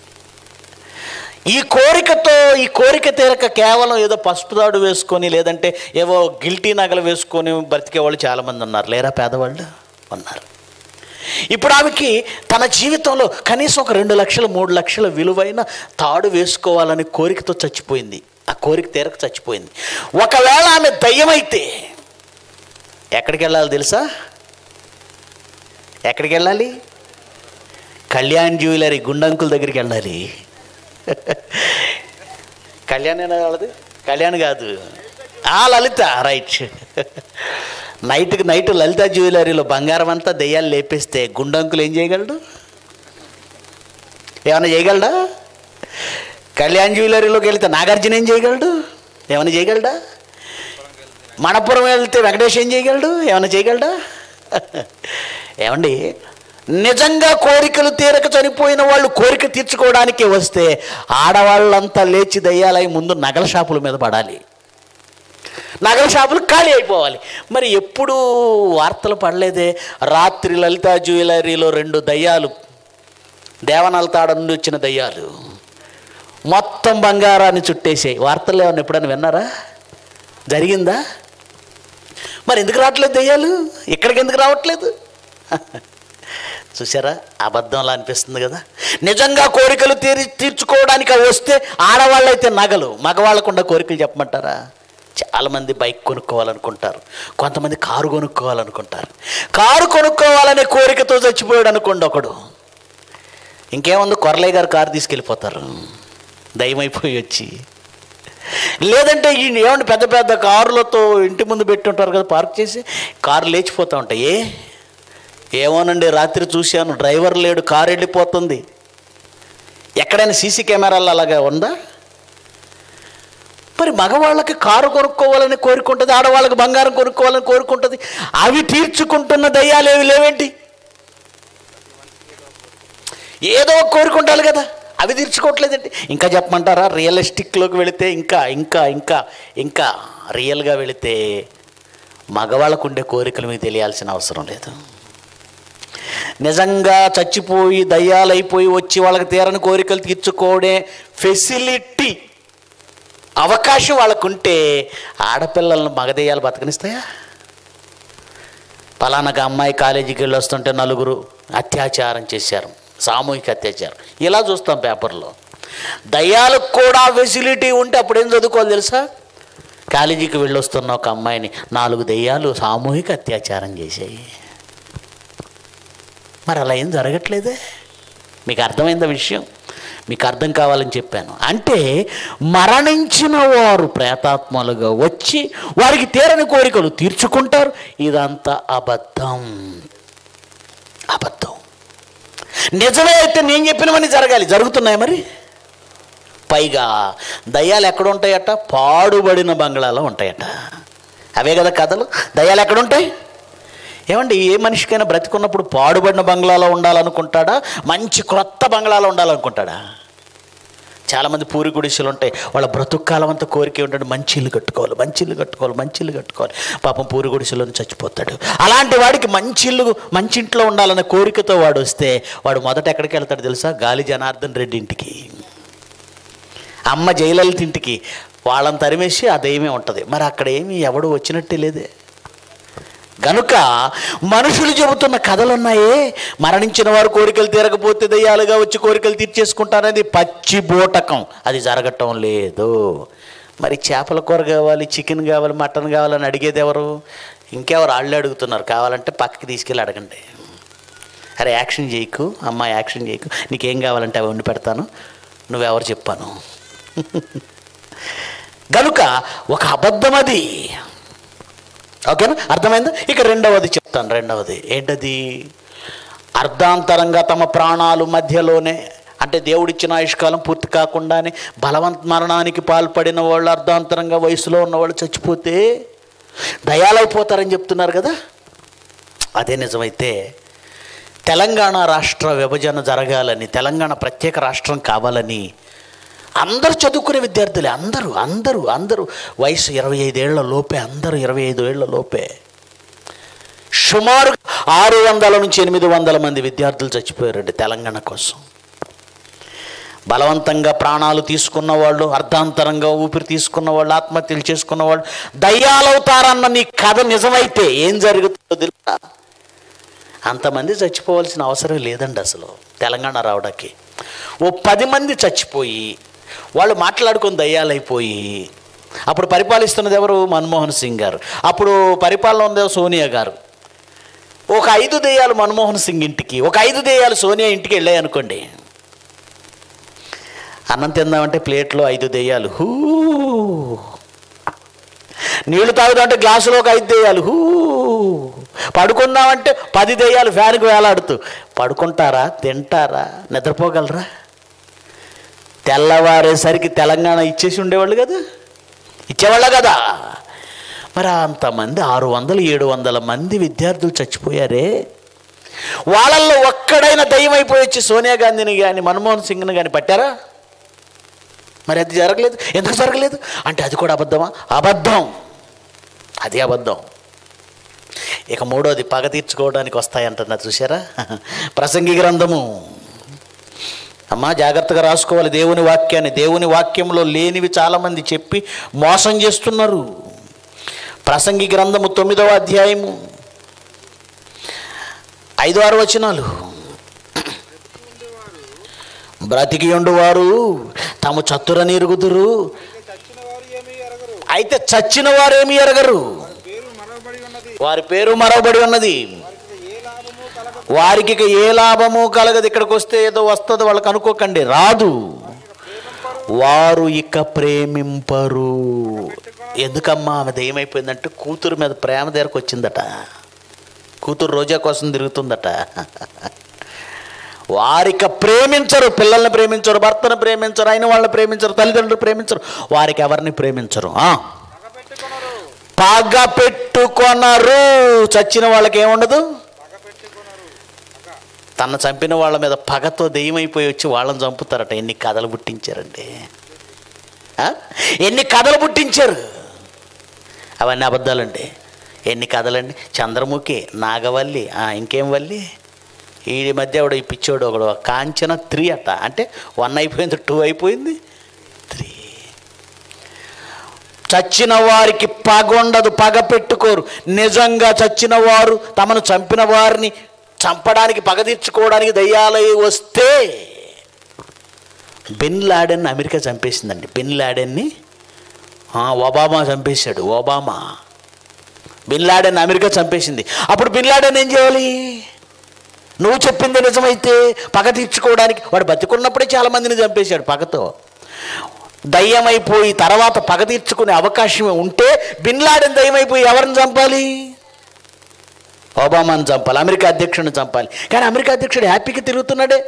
ఈ కోరికతో ఈ కోరిక తీరక కేవలం ఏదో పసుపు తాడు వేసుకొని లేదంటే ఏవో గిల్టీ నగలు వేసుకొని బ్రతికే వాళ్ళు చాలామంది ఉన్నారు లేరా పేదవాళ్ళు ఉన్నారు ఇప్పుడు ఆమెకి తన జీవితంలో కనీసం ఒక రెండు లక్షలు మూడు లక్షల విలువైన తాడు వేసుకోవాలని కోరికతో చచ్చిపోయింది ఆ కోరిక తీరక చచ్చిపోయింది ఒకవేళ ఆమె దయ్యమైతే ఎక్కడికి వెళ్ళాలి తెలుసా ఎక్కడికి వెళ్ళాలి కళ్యాణ్ జ్యువెలరీ గుండంకుల దగ్గరికి వెళ్ళాలి కళ్యాణ్ అయినా వాళ్ళది కళ్యాణ్ కాదు ఆ లలిత రైట్ నైట్కి నైట్ లలిత జ్యువెలరీలో బంగారం అంతా దెయ్యాలు లేపేస్తే గుండంకులు ఏం చేయగలడు ఏమైనా చేయగలడా కళ్యాణ్ జ్యువెలరీలోకి వెళ్తే నాగార్జున ఏం చేయగలడు ఏమైనా చేయగలడా మనపురం వెళ్తే వెంకటేష్ ఏం చేయగలడు ఏమైనా చేయగలడా ఏమండి నిజంగా కోరికలు తీరక చనిపోయిన వాళ్ళు కోరిక తీర్చుకోవడానికి వస్తే ఆడవాళ్ళంతా లేచి దయ్యాలై ముందు నగల షాపుల మీద పడాలి నగల షాపులు ఖాళీ అయిపోవాలి మరి ఎప్పుడు వార్తలు పడలేదే రాత్రి లలిత జ్యువెలరీలో రెండు దయ్యాలు దేవనలతాడ నుండి వచ్చిన దయ్యాలు మొత్తం బంగారాన్ని చుట్టేసాయి వార్తలు ఏమన్నా ఎప్పుడైనా విన్నారా జరిగిందా మరి ఎందుకు రావట్లేదు దెయ్యాలు ఇక్కడికి ఎందుకు రావట్లేదు చూసారా అబద్ధంలా అనిపిస్తుంది కదా నిజంగా కోరికలు తీరి తీర్చుకోవడానికి అవి వస్తే ఆడవాళ్ళైతే నగలు మగవాళ్ళకుండా కోరికలు చెప్పమంటారా చాలామంది బైక్ కొనుక్కోవాలనుకుంటారు కొంతమంది కారు కొనుక్కోవాలనుకుంటారు కారు కొనుక్కోవాలనే కోరికతో చచ్చిపోయాడు అనుకోండి ఒకడు ఇంకేముంది కొరలయ్య గారు కారు తీసుకెళ్ళిపోతారు దయమైపోయి వచ్చి లేదంటే ఈ ఏమంటే పెద్ద పెద్ద కారులతో ఇంటి ముందు పెట్టి ఉంటారు కదా పార్క్ చేసి కారు లేచిపోతూ ఉంటాయి ఏ ఏమోనండి రాత్రి చూశాను డ్రైవర్ లేడు కారు వెళ్ళిపోతుంది ఎక్కడైనా సీసీ కెమెరాలు అలాగా ఉందా మరి మగవాళ్ళకి కారు కొనుక్కోవాలని కోరుకుంటుంది ఆడవాళ్ళకి బంగారం కొనుక్కోవాలని కోరుకుంటుంది అవి తీర్చుకుంటున్న దయ్యాలు ఏవి లేవేంటి ఏదో ఒక కోరిక ఉండాలి కదా అవి తీర్చుకోవట్లేదండి ఇంకా చెప్పమంటారా రియలిస్టిక్లోకి వెళితే ఇంకా ఇంకా ఇంకా ఇంకా రియల్గా వెళితే మగవాళ్ళకు ఉండే కోరికలు మీకు తెలియాల్సిన అవసరం లేదు నిజంగా చచ్చిపోయి దయ్యాలైపోయి వచ్చి వాళ్ళకి తీరని కోరికలు తీర్చుకోవడే ఫెసిలిటీ అవకాశం వాళ్ళకుంటే ఆడపిల్లలను మగదెయ్యాలు బతకనిస్తాయా పలానాగా అమ్మాయి కాలేజీకి వెళ్ళి వస్తుంటే నలుగురు అత్యాచారం చేశారు సామూహిక అత్యాచారం ఇలా చూస్తాం పేపర్లో దయ్యాలకు కూడా ఫెసిలిటీ ఉంటే అప్పుడు ఏం చదువుకోవాలి తెలుసా కాలేజీకి వెళ్ళొస్తున్న ఒక అమ్మాయిని నాలుగు దెయ్యాలు సామూహిక అత్యాచారం చేశాయి మరి అలా ఏం జరగట్లేదే మీకు అర్థమైందా విషయం మీకు అర్థం కావాలని చెప్పాను అంటే మరణించిన వారు ప్రేతాత్మలుగా వచ్చి వారికి తీరని కోరికలు తీర్చుకుంటారు ఇదంతా అబద్ధం అబద్ధం నిజమే అయితే నేను చెప్పినవన్నీ జరగాలి జరుగుతున్నాయి మరి పైగా దయ్యాలు ఎక్కడ ఉంటాయట పాడుబడిన బంగ్లాలో ఉంటాయట అవే కదా కథలు దయ్యాలు ఎక్కడ ఉంటాయి ఏమండి ఏ మనిషికైనా బ్రతికున్నప్పుడు పాడుబడిన బంగ్లాలో ఉండాలనుకుంటాడా మంచి క్రొత్త బంగ్లాలో ఉండాలనుకుంటాడా చాలామంది పూరి గుడిసెలు ఉంటాయి వాళ్ళ బ్రతుక్కాలం అంతా కోరిక ఉంటాడు మంచి ఇల్లు కట్టుకోవాలి మంచి ఇల్లు కట్టుకోవాలి మంచి ఇల్లు కట్టుకోవాలి పాపం పూరి గుడిసెలో చచ్చిపోతాడు అలాంటి వాడికి మంచి ఇల్లు మంచి ఇంట్లో ఉండాలన్న కోరికతో వాడు వస్తే వాడు మొదట ఎక్కడికి వెళ్తాడు తెలుసా గాలి జనార్దన్ రెడ్డి ఇంటికి అమ్మ జయలలిత ఇంటికి వాళ్ళని తరిమేసి ఆ దయ్యమే ఉంటుంది మరి అక్కడ ఏమి ఎవడు వచ్చినట్టే లేదే గనుక మనుషులు చెబుతున్న కథలున్నాయే మరణించిన వారు కోరికలు తీరకపోతే దయ్యాలుగా వచ్చి కోరికలు తీర్చేసుకుంటారనేది పచ్చి బోటకం అది జరగటం లేదు మరి చేపల కూర కావాలి చికెన్ కావాలి మటన్ కావాలని అడిగేది ఎవరు ఇంకెవరు వాళ్ళు అడుగుతున్నారు కావాలంటే పక్కకి తీసుకెళ్ళి అడగండి అరే యాక్షన్ చేయకు అమ్మ యాక్షన్ చేయకు నీకేం కావాలంటే అవి వండి పెడతాను నువ్వెవరు చెప్పాను గనుక ఒక అబద్ధం అది ఓకేనా అర్థమైందా ఇక రెండవది చెప్తాను రెండవది ఏంటది అర్ధాంతరంగా తమ ప్రాణాలు మధ్యలోనే అంటే దేవుడిచ్చిన ఆయుష్కాలం పూర్తి కాకుండానే బలవంత మరణానికి పాల్పడిన వాళ్ళు అర్ధాంతరంగా వయసులో ఉన్నవాళ్ళు చచ్చిపోతే దయాలైపోతారని చెప్తున్నారు కదా అదే నిజమైతే తెలంగాణ రాష్ట్ర విభజన జరగాలని తెలంగాణ ప్రత్యేక రాష్ట్రం కావాలని అందరూ చదువుకునే విద్యార్థులే అందరూ అందరూ అందరూ వయసు ఇరవై ఐదేళ్ల లోపే అందరూ ఇరవై ఐదు ఏళ్ల లోపే సుమారు ఆరు వందల నుంచి ఎనిమిది వందల మంది విద్యార్థులు చచ్చిపోయారండి తెలంగాణ కోసం బలవంతంగా ప్రాణాలు తీసుకున్న వాళ్ళు అర్ధాంతరంగా ఊపిరి తీసుకున్న వాళ్ళు ఆత్మహత్యలు చేసుకున్న వాళ్ళు దయ్యాలవుతారన్న నీ కథ నిజమైతే ఏం జరుగుతుందో తెలుసా అంతమంది చచ్చిపోవాల్సిన అవసరం లేదండి అసలు తెలంగాణ రావడానికి ఓ పది మంది చచ్చిపోయి వాళ్ళు మాట్లాడుకొని దయ్యాలైపోయి అప్పుడు పరిపాలిస్తున్నది ఎవరు మన్మోహన్ సింగ్ గారు అప్పుడు పరిపాలన ఉంది సోనియా గారు ఒక ఐదు దెయ్యాలు మన్మోహన్ సింగ్ ఇంటికి ఒక ఐదు దెయ్యాలు సోనియా ఇంటికి వెళ్ళాయి అనుకోండి అన్నం తిందామంటే ప్లేట్లో ఐదు దెయ్యాలు హూ నీళ్లు తాగుదామంటే గ్లాసులో ఒక ఐదు దెయ్యాలు హూ పడుకుందామంటే పది దెయ్యాలు ఫ్యాన్కి వేలాడుతూ పడుకుంటారా తింటారా నిద్రపోగలరా తెల్లవారేసరికి తెలంగాణ ఇచ్చేసి ఉండేవాళ్ళు కదా ఇచ్చేవాళ్ళ కదా మరి అంతమంది ఆరు వందలు ఏడు వందల మంది విద్యార్థులు చచ్చిపోయారే వాళ్ళల్లో ఒక్కడైనా దయ్యం అయిపోయి వచ్చి సోనియా గాంధీని కానీ మన్మోహన్ సింగ్ని కానీ పట్టారా మరి అది జరగలేదు ఎందుకు జరగలేదు అంటే అది కూడా అబద్ధమా అబద్ధం అది అబద్ధం ఇక మూడోది పగ తీర్చుకోవడానికి వస్తాయంటున్నారు చూసారా ప్రసంగి గ్రంథము అమ్మా జాగ్రత్తగా రాసుకోవాలి దేవుని వాక్యాన్ని దేవుని వాక్యంలో లేనివి చాలామంది చెప్పి మోసం చేస్తున్నారు ప్రసంగి గ్రంథము తొమ్మిదవ అధ్యాయము ఐదు ఆరు వచనాలు బ్రతికి వారు తాము చత్తురని ఎరుగుదురు చచ్చిన వారు ఏమీ ఎరగరు అయితే చచ్చిన వారేమి ఎరగరు పేరు మరవబడి ఉన్నది వారి పేరు మరవబడి ఉన్నది వారికి ఏ లాభము కలగదు వారికి ఇక ఏ లాభము కలగదు ఇక్కడికి వస్తే ఏదో వస్తుంది వాళ్ళకి అనుకోకండి రాదు వారు ఇక ప్రేమింపరు ఎందుకమ్మా ఆమె ఏమైపోయిందంటే కూతురు మీద ప్రేమ దగ్గరకు వచ్చిందట కూతురు రోజా కోసం తిరుగుతుందట వారిక ప్రేమించరు పిల్లల్ని ప్రేమించరు భర్తను ప్రేమించరు అయిన వాళ్ళని ప్రేమించరు తల్లిదండ్రులు ప్రేమించరు వారికి ఎవరిని ప్రేమించరు ఆ. పగపెట్టుకొనరు పగ పెట్టుకొనరు చచ్చిన వాళ్ళకి ఏముండదు పగపెట్టుకొనరు పగ తన చంపిన వాళ్ళ మీద పగతో దెయ్యమైపోయి వచ్చి వాళ్ళని చంపుతారట ఎన్ని కథలు పుట్టించారండి ఆ? ఎన్ని కథలు పుట్టించారు అవన్నీ అబద్ధాలండి ఎన్ని కథలండి చంద్రముఖి నాగవల్లి ఆ, ఇంకేం వల్లి ఈ మధ్య ఒకడు ఈ పిచ్చోడు ఒకడు కాంచన త్రీ అట అంటే వన్ అయిపోయింది టూ అయిపోయింది త్రీ చచ్చిన వారికి పగ ఉండదు పగ పెట్టుకోరు నిజంగా చచ్చిన వారు తమను చంపిన వారిని చంపడానికి పగ తీర్చుకోవడానికి దయ్యాలయ వస్తే బిన్ లాడెన్ అమెరికా చంపేసిందండి బిన్ లాడెన్ని ఆ, ఒబామా చంపేశాడు ఒబామా బిన్ లాడెన్ అమెరికా చంపేసింది అప్పుడు బిన్ లాడెన్ ఏం చేయాలి నువ్వు చెప్పింది నిజమైతే పగ తీర్చుకోవడానికి వాడు బతికున్నప్పుడే చాలా మందిని చంపేశాడు పగతో దయ్యమైపోయి తర్వాత పగ తీర్చుకునే అవకాశం ఉంటే బిన్ లాడెన్ దయ్యమైపోయి ఎవరిని చంపాలి ఒబామాని చంపాలి అమెరికా అధ్యక్షుడిని చంపాలి కానీ అమెరికా అధ్యక్షుడు హ్యాపీగా తిరుగుతున్నాడే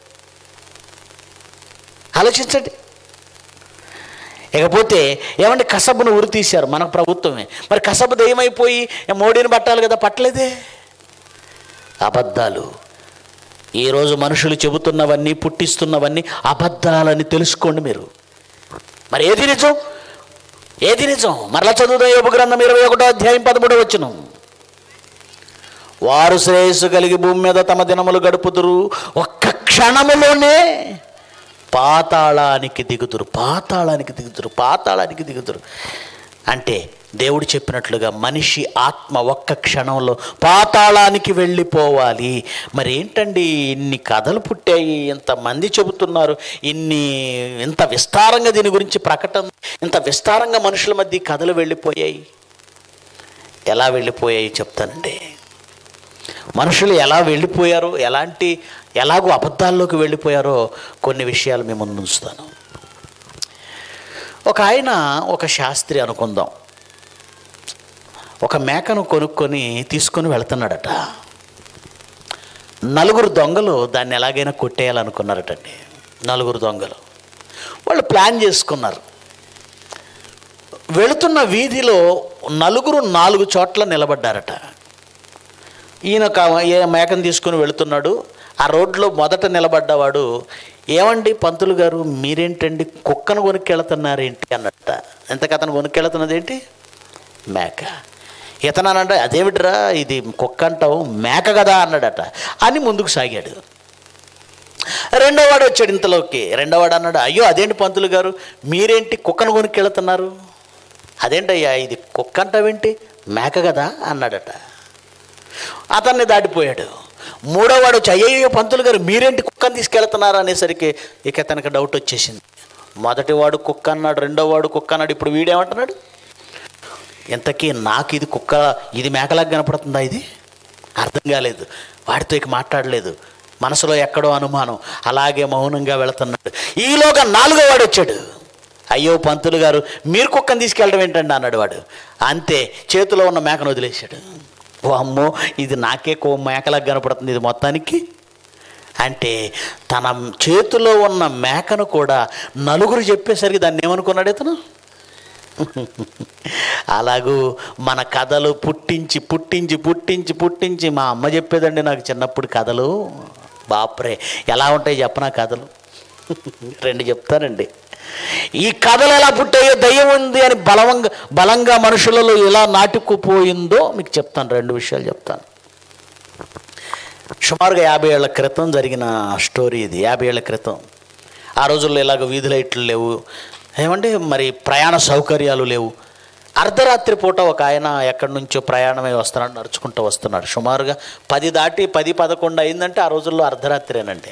ఆలోచించండి ఇకపోతే ఏమంటే కసబును ఉరి తీశారు మన ప్రభుత్వమే మరి కసబు దయ్యమైపోయి మోడీని పట్టాలి కదా పట్టలేదే అబద్ధాలు ఈరోజు మనుషులు చెబుతున్నవన్నీ పుట్టిస్తున్నవన్నీ అబద్ధాలని తెలుసుకోండి మీరు మరి ఏది నిజం ఏది నిజం మరలా చదువుదాం యోగ గ్రంథం ఇరవై ఒకటో అధ్యాయం పదమూడో వచ్చిన వారు శ్రేయస్సు కలిగి భూమి మీద తమ దినములు గడుపుదురు ఒక్క క్షణములోనే పాతాళానికి దిగుదురు పాతాళానికి దిగుదురు పాతాళానికి దిగుదురు అంటే దేవుడు చెప్పినట్లుగా మనిషి ఆత్మ ఒక్క క్షణంలో పాతాళానికి వెళ్ళిపోవాలి మరి ఏంటండి ఇన్ని కథలు పుట్టాయి ఇంతమంది చెబుతున్నారు ఇన్ని ఇంత విస్తారంగా దీని గురించి ప్రకటన ఇంత విస్తారంగా మనుషుల మధ్య ఈ కథలు వెళ్ళిపోయాయి ఎలా వెళ్ళిపోయాయి చెప్తానండి మనుషులు ఎలా వెళ్ళిపోయారో ఎలాంటి ఎలాగో అబద్ధాల్లోకి వెళ్ళిపోయారో కొన్ని విషయాలు మేము ముందు ఉంచుతాను ఒక ఆయన ఒక శాస్త్రి అనుకుందాం ఒక మేకను కొనుక్కొని తీసుకొని వెళ్తున్నాడట నలుగురు దొంగలు దాన్ని ఎలాగైనా కొట్టేయాలనుకున్నారటండి నలుగురు దొంగలు వాళ్ళు ప్లాన్ చేసుకున్నారు వెళుతున్న వీధిలో నలుగురు నాలుగు చోట్ల నిలబడ్డారట ఈయన కా- ఏ మేకను తీసుకుని వెళుతున్నాడు ఆ రోడ్లో మొదట నిలబడ్డవాడు ఏమండి పంతులు గారు మీరేంటండి కుక్కను కొనుక్కెళ్తున్నారేంటి అన్నట్ట ఎంతకు అతను కొనుక్కెళ్తున్నది ఏంటి మేక ఇతను అనంటే అదేమిట్రా ఇది కుక్క అంటావు మేక కదా అన్నాడట అని ముందుకు సాగాడు రెండోవాడు వచ్చాడు ఇంతలోకి రెండోవాడు అన్నాడు అయ్యో అదేంటి పంతులు గారు మీరేంటి కుక్కను కొనుక్కెళ్తున్నారు అదేంటయ్యా ఇది కుక్క అంటావేంటి మేక కదా అన్నాడట అతన్ని దాటిపోయాడు మూడోవాడు వచ్చి అయ్యయ్యో పంతులు గారు మీరేంటి కుక్కని తీసుకెళ్తున్నారు అనేసరికి ఇక అతనికి డౌట్ వచ్చేసింది మొదటివాడు కుక్క అన్నాడు రెండోవాడు కుక్క అన్నాడు ఇప్పుడు వీడేమంటున్నాడు ఇంతకీ నాకు ఇది కుక్క ఇది మేకలాగా కనపడుతుందా ఇది అర్థం కాలేదు వాడితో ఇక మాట్లాడలేదు మనసులో ఎక్కడో అనుమానం అలాగే మౌనంగా వెళుతున్నాడు ఈలోగా నాలుగో వాడు వచ్చాడు అయ్యో పంతులు గారు మీరు కుక్కను తీసుకెళ్ళడం ఏంటండి అన్నాడు వాడు అంతే చేతిలో ఉన్న మేకను వదిలేశాడు ఓ అమ్మో ఇది నాకే కో మేకలాగా కనపడుతుంది ఇది మొత్తానికి అంటే తన చేతిలో ఉన్న మేకను కూడా నలుగురు చెప్పేసరికి దాన్ని ఏమనుకున్నాడు ఇతను అలాగూ మన కథలు పుట్టించి పుట్టించి పుట్టించి పుట్టించి మా అమ్మ చెప్పేదండి నాకు చిన్నప్పుడు కథలు బాప్రే ఎలా ఉంటాయి చెప్పనా కథలు రెండు చెప్తానండి ఈ కథలు ఎలా పుట్టాయో దయ్యం ఉంది అని బలంగా బలంగా మనుషులలో ఎలా నాటుకుపోయిందో మీకు చెప్తాను రెండు విషయాలు చెప్తాను సుమారుగా యాభై ఏళ్ల క్రితం జరిగిన స్టోరీ ఇది యాభై ఏళ్ల క్రితం ఆ రోజుల్లో ఇలాగ వీధి లైట్లు లేవు ఏమంటే మరి ప్రయాణ సౌకర్యాలు లేవు అర్ధరాత్రి పూట ఒక ఆయన ఎక్కడి నుంచో ప్రయాణమై వస్తున్నాడు నడుచుకుంటూ వస్తున్నాడు సుమారుగా పది దాటి పది పదకొండు అయిందంటే ఆ రోజుల్లో అర్ధరాత్రేనండి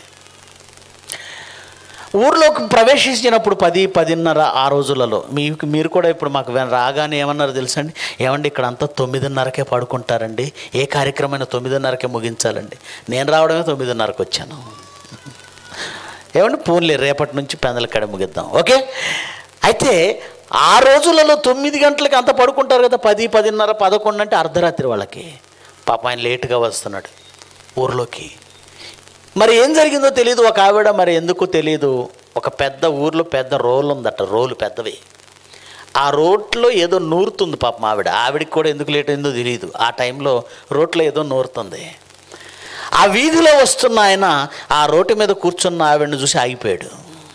ఊర్లోకి ప్రవేశించినప్పుడు పది పదిన్నర ఆ రోజులలో మీకు మీరు కూడా ఇప్పుడు మాకు వెన- రాగానే ఏమన్నారు తెలుసండి ఏమండి ఇక్కడ అంతా తొమ్మిదిన్నరకే పడుకుంటారండి ఏ కార్యక్రమం తొమ్మిదిన్నరకే ముగించాలండి నేను రావడమే తొమ్మిదిన్నరకు వచ్చాను ఏమండి పూన్లే రేపటి నుంచి పెందల కడ ముగిద్దాం ఓకే అయితే ఆ రోజులలో తొమ్మిది గంటలకి అంత పడుకుంటారు కదా పది పదిన్నర పదకొండు అంటే అర్ధరాత్రి వాళ్ళకి పాప ఆయన లేటుగా వస్తున్నాడు ఊర్లోకి మరి ఏం జరిగిందో తెలియదు ఒక ఆవిడ మరి ఎందుకు తెలియదు ఒక పెద్ద ఊర్లో పెద్ద రోలు ఉందట రోలు పెద్దవి ఆ రోట్లో ఏదో నూరుతుంది పాపం ఆవిడ ఆవిడకి కూడా ఎందుకు లేట్ అయిందో తెలియదు ఆ టైంలో రోట్లో ఏదో నూరుతుంది ఆ వీధిలో వస్తున్న ఆయన ఆ రోడ్డు మీద కూర్చున్న ఆవిడని చూసి ఆగిపోయాడు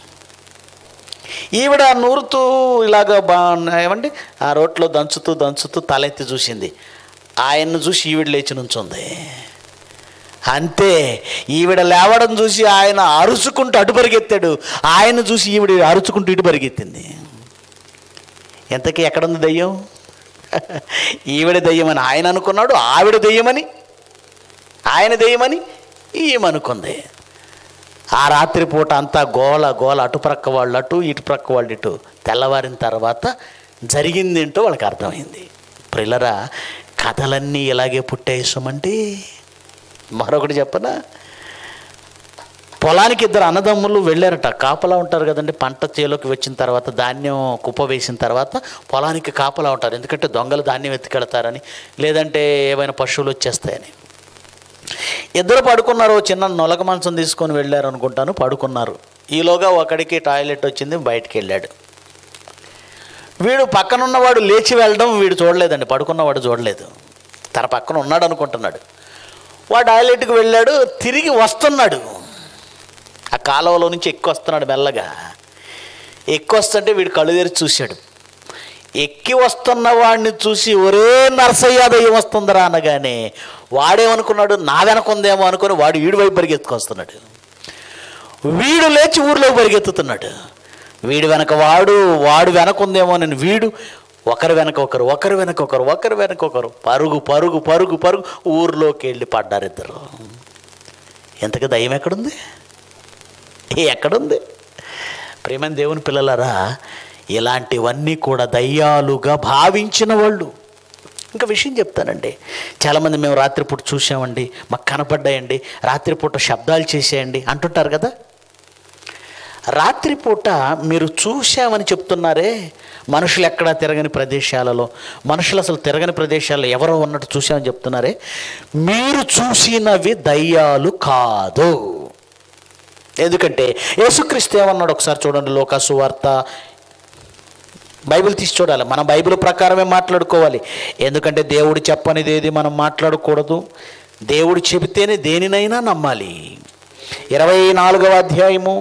ఈవిడ నూరుతూ ఇలాగ బా ఏమండి ఆ రోట్లో దంచుతూ దంచుతూ తలెత్తి చూసింది ఆయన్ను చూసి ఈవిడ లేచి నుంచుంది అంతే ఈవిడ లేవడం చూసి ఆయన అరుచుకుంటూ అటు పరిగెత్తాడు ఆయన చూసి ఈవిడ అరుచుకుంటూ ఇటు పరిగెత్తింది ఎంతకీ ఎక్కడుంది దయ్యం ఈవిడ దయ్యమని ఆయన అనుకున్నాడు ఆవిడ దయ్యమని ఆయన దయ్యమని ఈమెనుకుంది ఆ రాత్రి పూట అంతా గోల గోల అటు ప్రక్క వాళ్ళు అటు ఇటు ప్రక్క వాళ్ళు ఇటు తెల్లవారిన తర్వాత జరిగిందేంటో వాళ్ళకి అర్థమైంది ప్రిల్లరా కథలన్నీ ఇలాగే పుట్టేసామంటే మరొకటి చెప్పనా పొలానికి ఇద్దరు అన్నదమ్ములు వెళ్ళారట కాపలా ఉంటారు కదండి పంట చేలోకి వచ్చిన తర్వాత ధాన్యం కుప్ప వేసిన తర్వాత పొలానికి కాపలా ఉంటారు ఎందుకంటే దొంగలు ధాన్యం ఎత్తుకెళ్తారని లేదంటే ఏమైనా పశువులు వచ్చేస్తాయని ఇద్దరు పడుకున్నారు ఓ చిన్న నొలక మంచం తీసుకొని వెళ్ళారు అనుకుంటాను పడుకున్నారు ఈలోగా ఒకడికి టాయిలెట్ వచ్చింది బయటికి వెళ్ళాడు వీడు పక్కనున్నవాడు లేచి వెళ్ళడం వీడు చూడలేదండి పడుకున్నవాడు చూడలేదు తన పక్కన ఉన్నాడు అనుకుంటున్నాడు వాడు టాయిలెట్కి వెళ్ళాడు తిరిగి వస్తున్నాడు ఆ కాలువలో నుంచి ఎక్కువ వస్తున్నాడు మెల్లగా ఎక్కువ వస్తుంటే వీడు కళ్ళు తెరిచి చూశాడు ఎక్కి వస్తున్న వాడిని చూసి ఒరే నరసయ్య దయ్యం వస్తుందిరా అనగానే వాడేమనుకున్నాడు నా వెనక ఉందేమో అనుకుని వాడు వీడి వైపు పరిగెత్తుకొస్తున్నాడు వీడు లేచి ఊర్లోకి పరిగెత్తుతున్నాడు వీడి వెనక వాడు వాడు వెనక ఉందేమో నేను వీడు ఒకరి వెనక ఒకరు ఒకరి వెనక ఒకరు ఒకరి వెనక ఒకరు పరుగు పరుగు పరుగు పరుగు ఊర్లోకి వెళ్ళి పడ్డారు ఇద్దరు ఎంతకు దయ్యం ఎక్కడుంది ఏ ఎక్కడుంది ప్రేమని దేవుని పిల్లలారా ఇలాంటివన్నీ కూడా దయ్యాలుగా భావించిన వాళ్ళు ఇంకా విషయం చెప్తానండి చాలామంది మేము రాత్రిపూట చూసామండి మాకు కనపడ్డాయండి రాత్రిపూట శబ్దాలు చేసేయండి అంటుంటారు కదా రాత్రిపూట మీరు చూశామని చెప్తున్నారే మనుషులు ఎక్కడా తిరగని ప్రదేశాలలో మనుషులు అసలు తిరగని ప్రదేశాల్లో ఎవరో ఉన్నట్టు చూశామని చెప్తున్నారే మీరు చూసినవి దయ్యాలు కాదు ఎందుకంటే యేసుక్రీస్తు ఏమన్నాడు ఒకసారి చూడండి లోకాసు వార్త బైబిల్ తీసి చూడాలి మనం బైబిల్ ప్రకారమే మాట్లాడుకోవాలి ఎందుకంటే దేవుడు చెప్పనిది ఏది మనం మాట్లాడకూడదు దేవుడు చెబితేనే దేనినైనా నమ్మాలి ఇరవై నాలుగవ అధ్యాయము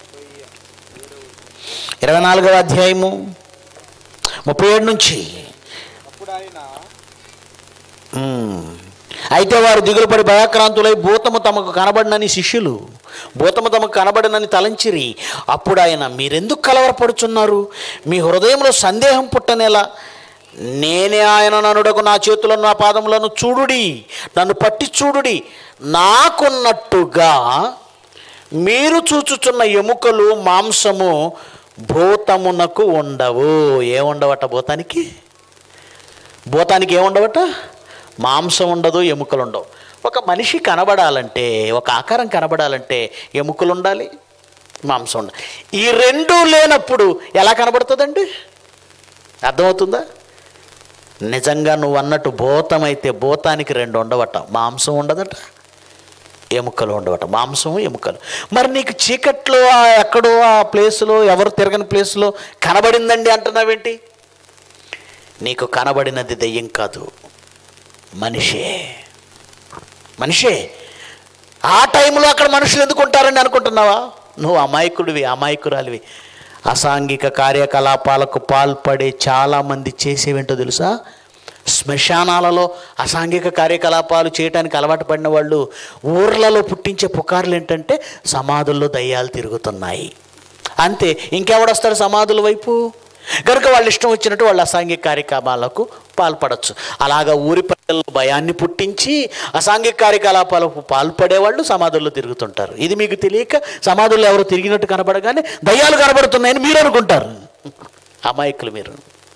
ఇరవై నాలుగవ అధ్యాయము ముప్పై ఏడు నుంచి అప్పుడు ఆయన మ్మ్. అయితే వారు దిగులు పడి భయాక్రాంతులై భూతము తమకు కనబడినని శిష్యులు భూతము తమకు కనబడినని తలంచిరి అప్పుడు ఆయన మీరెందుకు కలవరపడుచున్నారు మీ హృదయంలో సందేహం పుట్టనేలా నేనే ఆయన ననుడకు నా చేతులను నా పాదములను చూడుడి నన్ను పట్టి చూడుడి నాకున్నట్టుగా మీరు చూచుచున్న ఎముకలు మాంసము భూతమునకు ఉండవు ఏముండవట భూతానికి భూతానికి ఏముండవట మాంసం ఉండదు ఎముకలు ఉండవు ఒక మనిషి కనబడాలంటే ఒక ఆకారం కనబడాలంటే ఎముకలు ఉండాలి మాంసం ఉండాలి ఈ రెండూ లేనప్పుడు ఎలా కనబడుతుందండి అర్థమవుతుందా నిజంగా నువ్వు అన్నట్టు భూతమైతే భూతానికి రెండు ఉండవట మాంసం ఉండదట ఎముకలు ఉండవట మాంసం ఎముకలు మరి నీకు చీకట్లో ఆ ఎక్కడో ఆ ప్లేస్లో ఎవరు తిరగని ప్లేస్లో కనబడిందండి అంటున్నావేంటి నీకు కనబడినది దెయ్యం కాదు మనిషే మనిషే ఆ టైంలో అక్కడ మనుషులు ఎందుకు ఉంటారని అనుకుంటున్నావా నువ్వు అమాయకుడివి అమాయకురాలివి అసాంఘిక కార్యకలాపాలకు పాల్పడే చాలామంది చేసేవేంటో తెలుసా శ్మశానాలలో అసాంఘిక కార్యకలాపాలు చేయడానికి అలవాటు పడిన వాళ్ళు ఊర్లలో పుట్టించే పుకార్లు ఏంటంటే సమాధుల్లో దయ్యాలు తిరుగుతున్నాయి అంతే ఇంకెవడొస్తాడు సమాధుల వైపు కనుక వాళ్ళు ఇష్టం వచ్చినట్టు వాళ్ళు అసాంఘిక కార్యక్రమాలకు పాల్పడచ్చు అలాగా ఊరి ప్రజల్లో భయాన్ని పుట్టించి అసాంఘిక కార్యకలాపాలకు పాల్పడేవాళ్ళు సమాధుల్లో తిరుగుతుంటారు ఇది మీకు తెలియక సమాధుల్లో ఎవరు తిరిగినట్టు కనబడగానే దయ్యాలు కనబడుతున్నాయని మీరు అనుకుంటారు అమాయకులు మీరు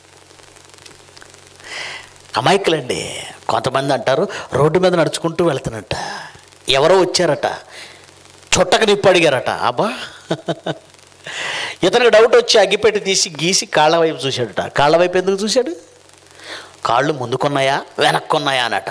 అమాయకులండి కొంతమంది అంటారు రోడ్డు మీద నడుచుకుంటూ వెళ్తున్నట్ట ఎవరో వచ్చారట చుట్టకు నిప్పు అడిగారట అబ్బా ఇతనికి డౌట్ వచ్చి అగ్గిపెట్టి తీసి గీసి కాళ్ళ వైపు చూశాడట కాళ్ళ వైపు ఎందుకు చూశాడు కాళ్ళు ముందుకున్నాయా వెనక్కున్నాయా అనట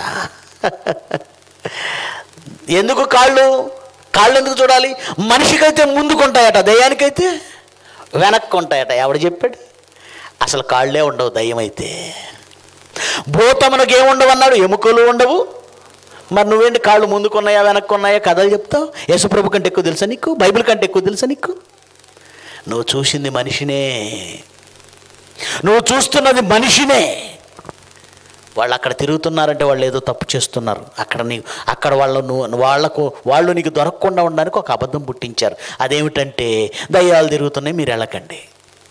ఎందుకు కాళ్ళు కాళ్ళు ఎందుకు చూడాలి మనిషికైతే ముందుకుంటాయట దయ్యానికైతే వెనక్కు ఉంటాయట ఎవడు చెప్పాడు అసలు కాళ్ళే ఉండవు దయ్యం అయితే భూతమునకు ఏముండవు అన్నాడు ఎముకలు ఉండవు మరి నువ్వేంటి కాళ్ళు ముందుకున్నాయా వెనక్కున్నాయా కథలు చెప్తావు యేసుప్రభు కంటే ఎక్కువ తెలుసా నీకు బైబిల్ కంటే ఎక్కువ తెలుసా నీకు నువ్వు చూసింది మనిషినే నువ్వు చూస్తున్నది మనిషినే వాళ్ళు అక్కడ తిరుగుతున్నారంటే వాళ్ళు ఏదో తప్పు చేస్తున్నారు అక్కడ నీ అక్కడ వాళ్ళు నువ్వు వాళ్ళకు వాళ్ళు నీకు దొరకకుండా ఉండడానికి ఒక అబద్ధం పుట్టించారు అదేమిటంటే దయ్యాలు తిరుగుతున్నాయి మీరు వెళ్ళకండి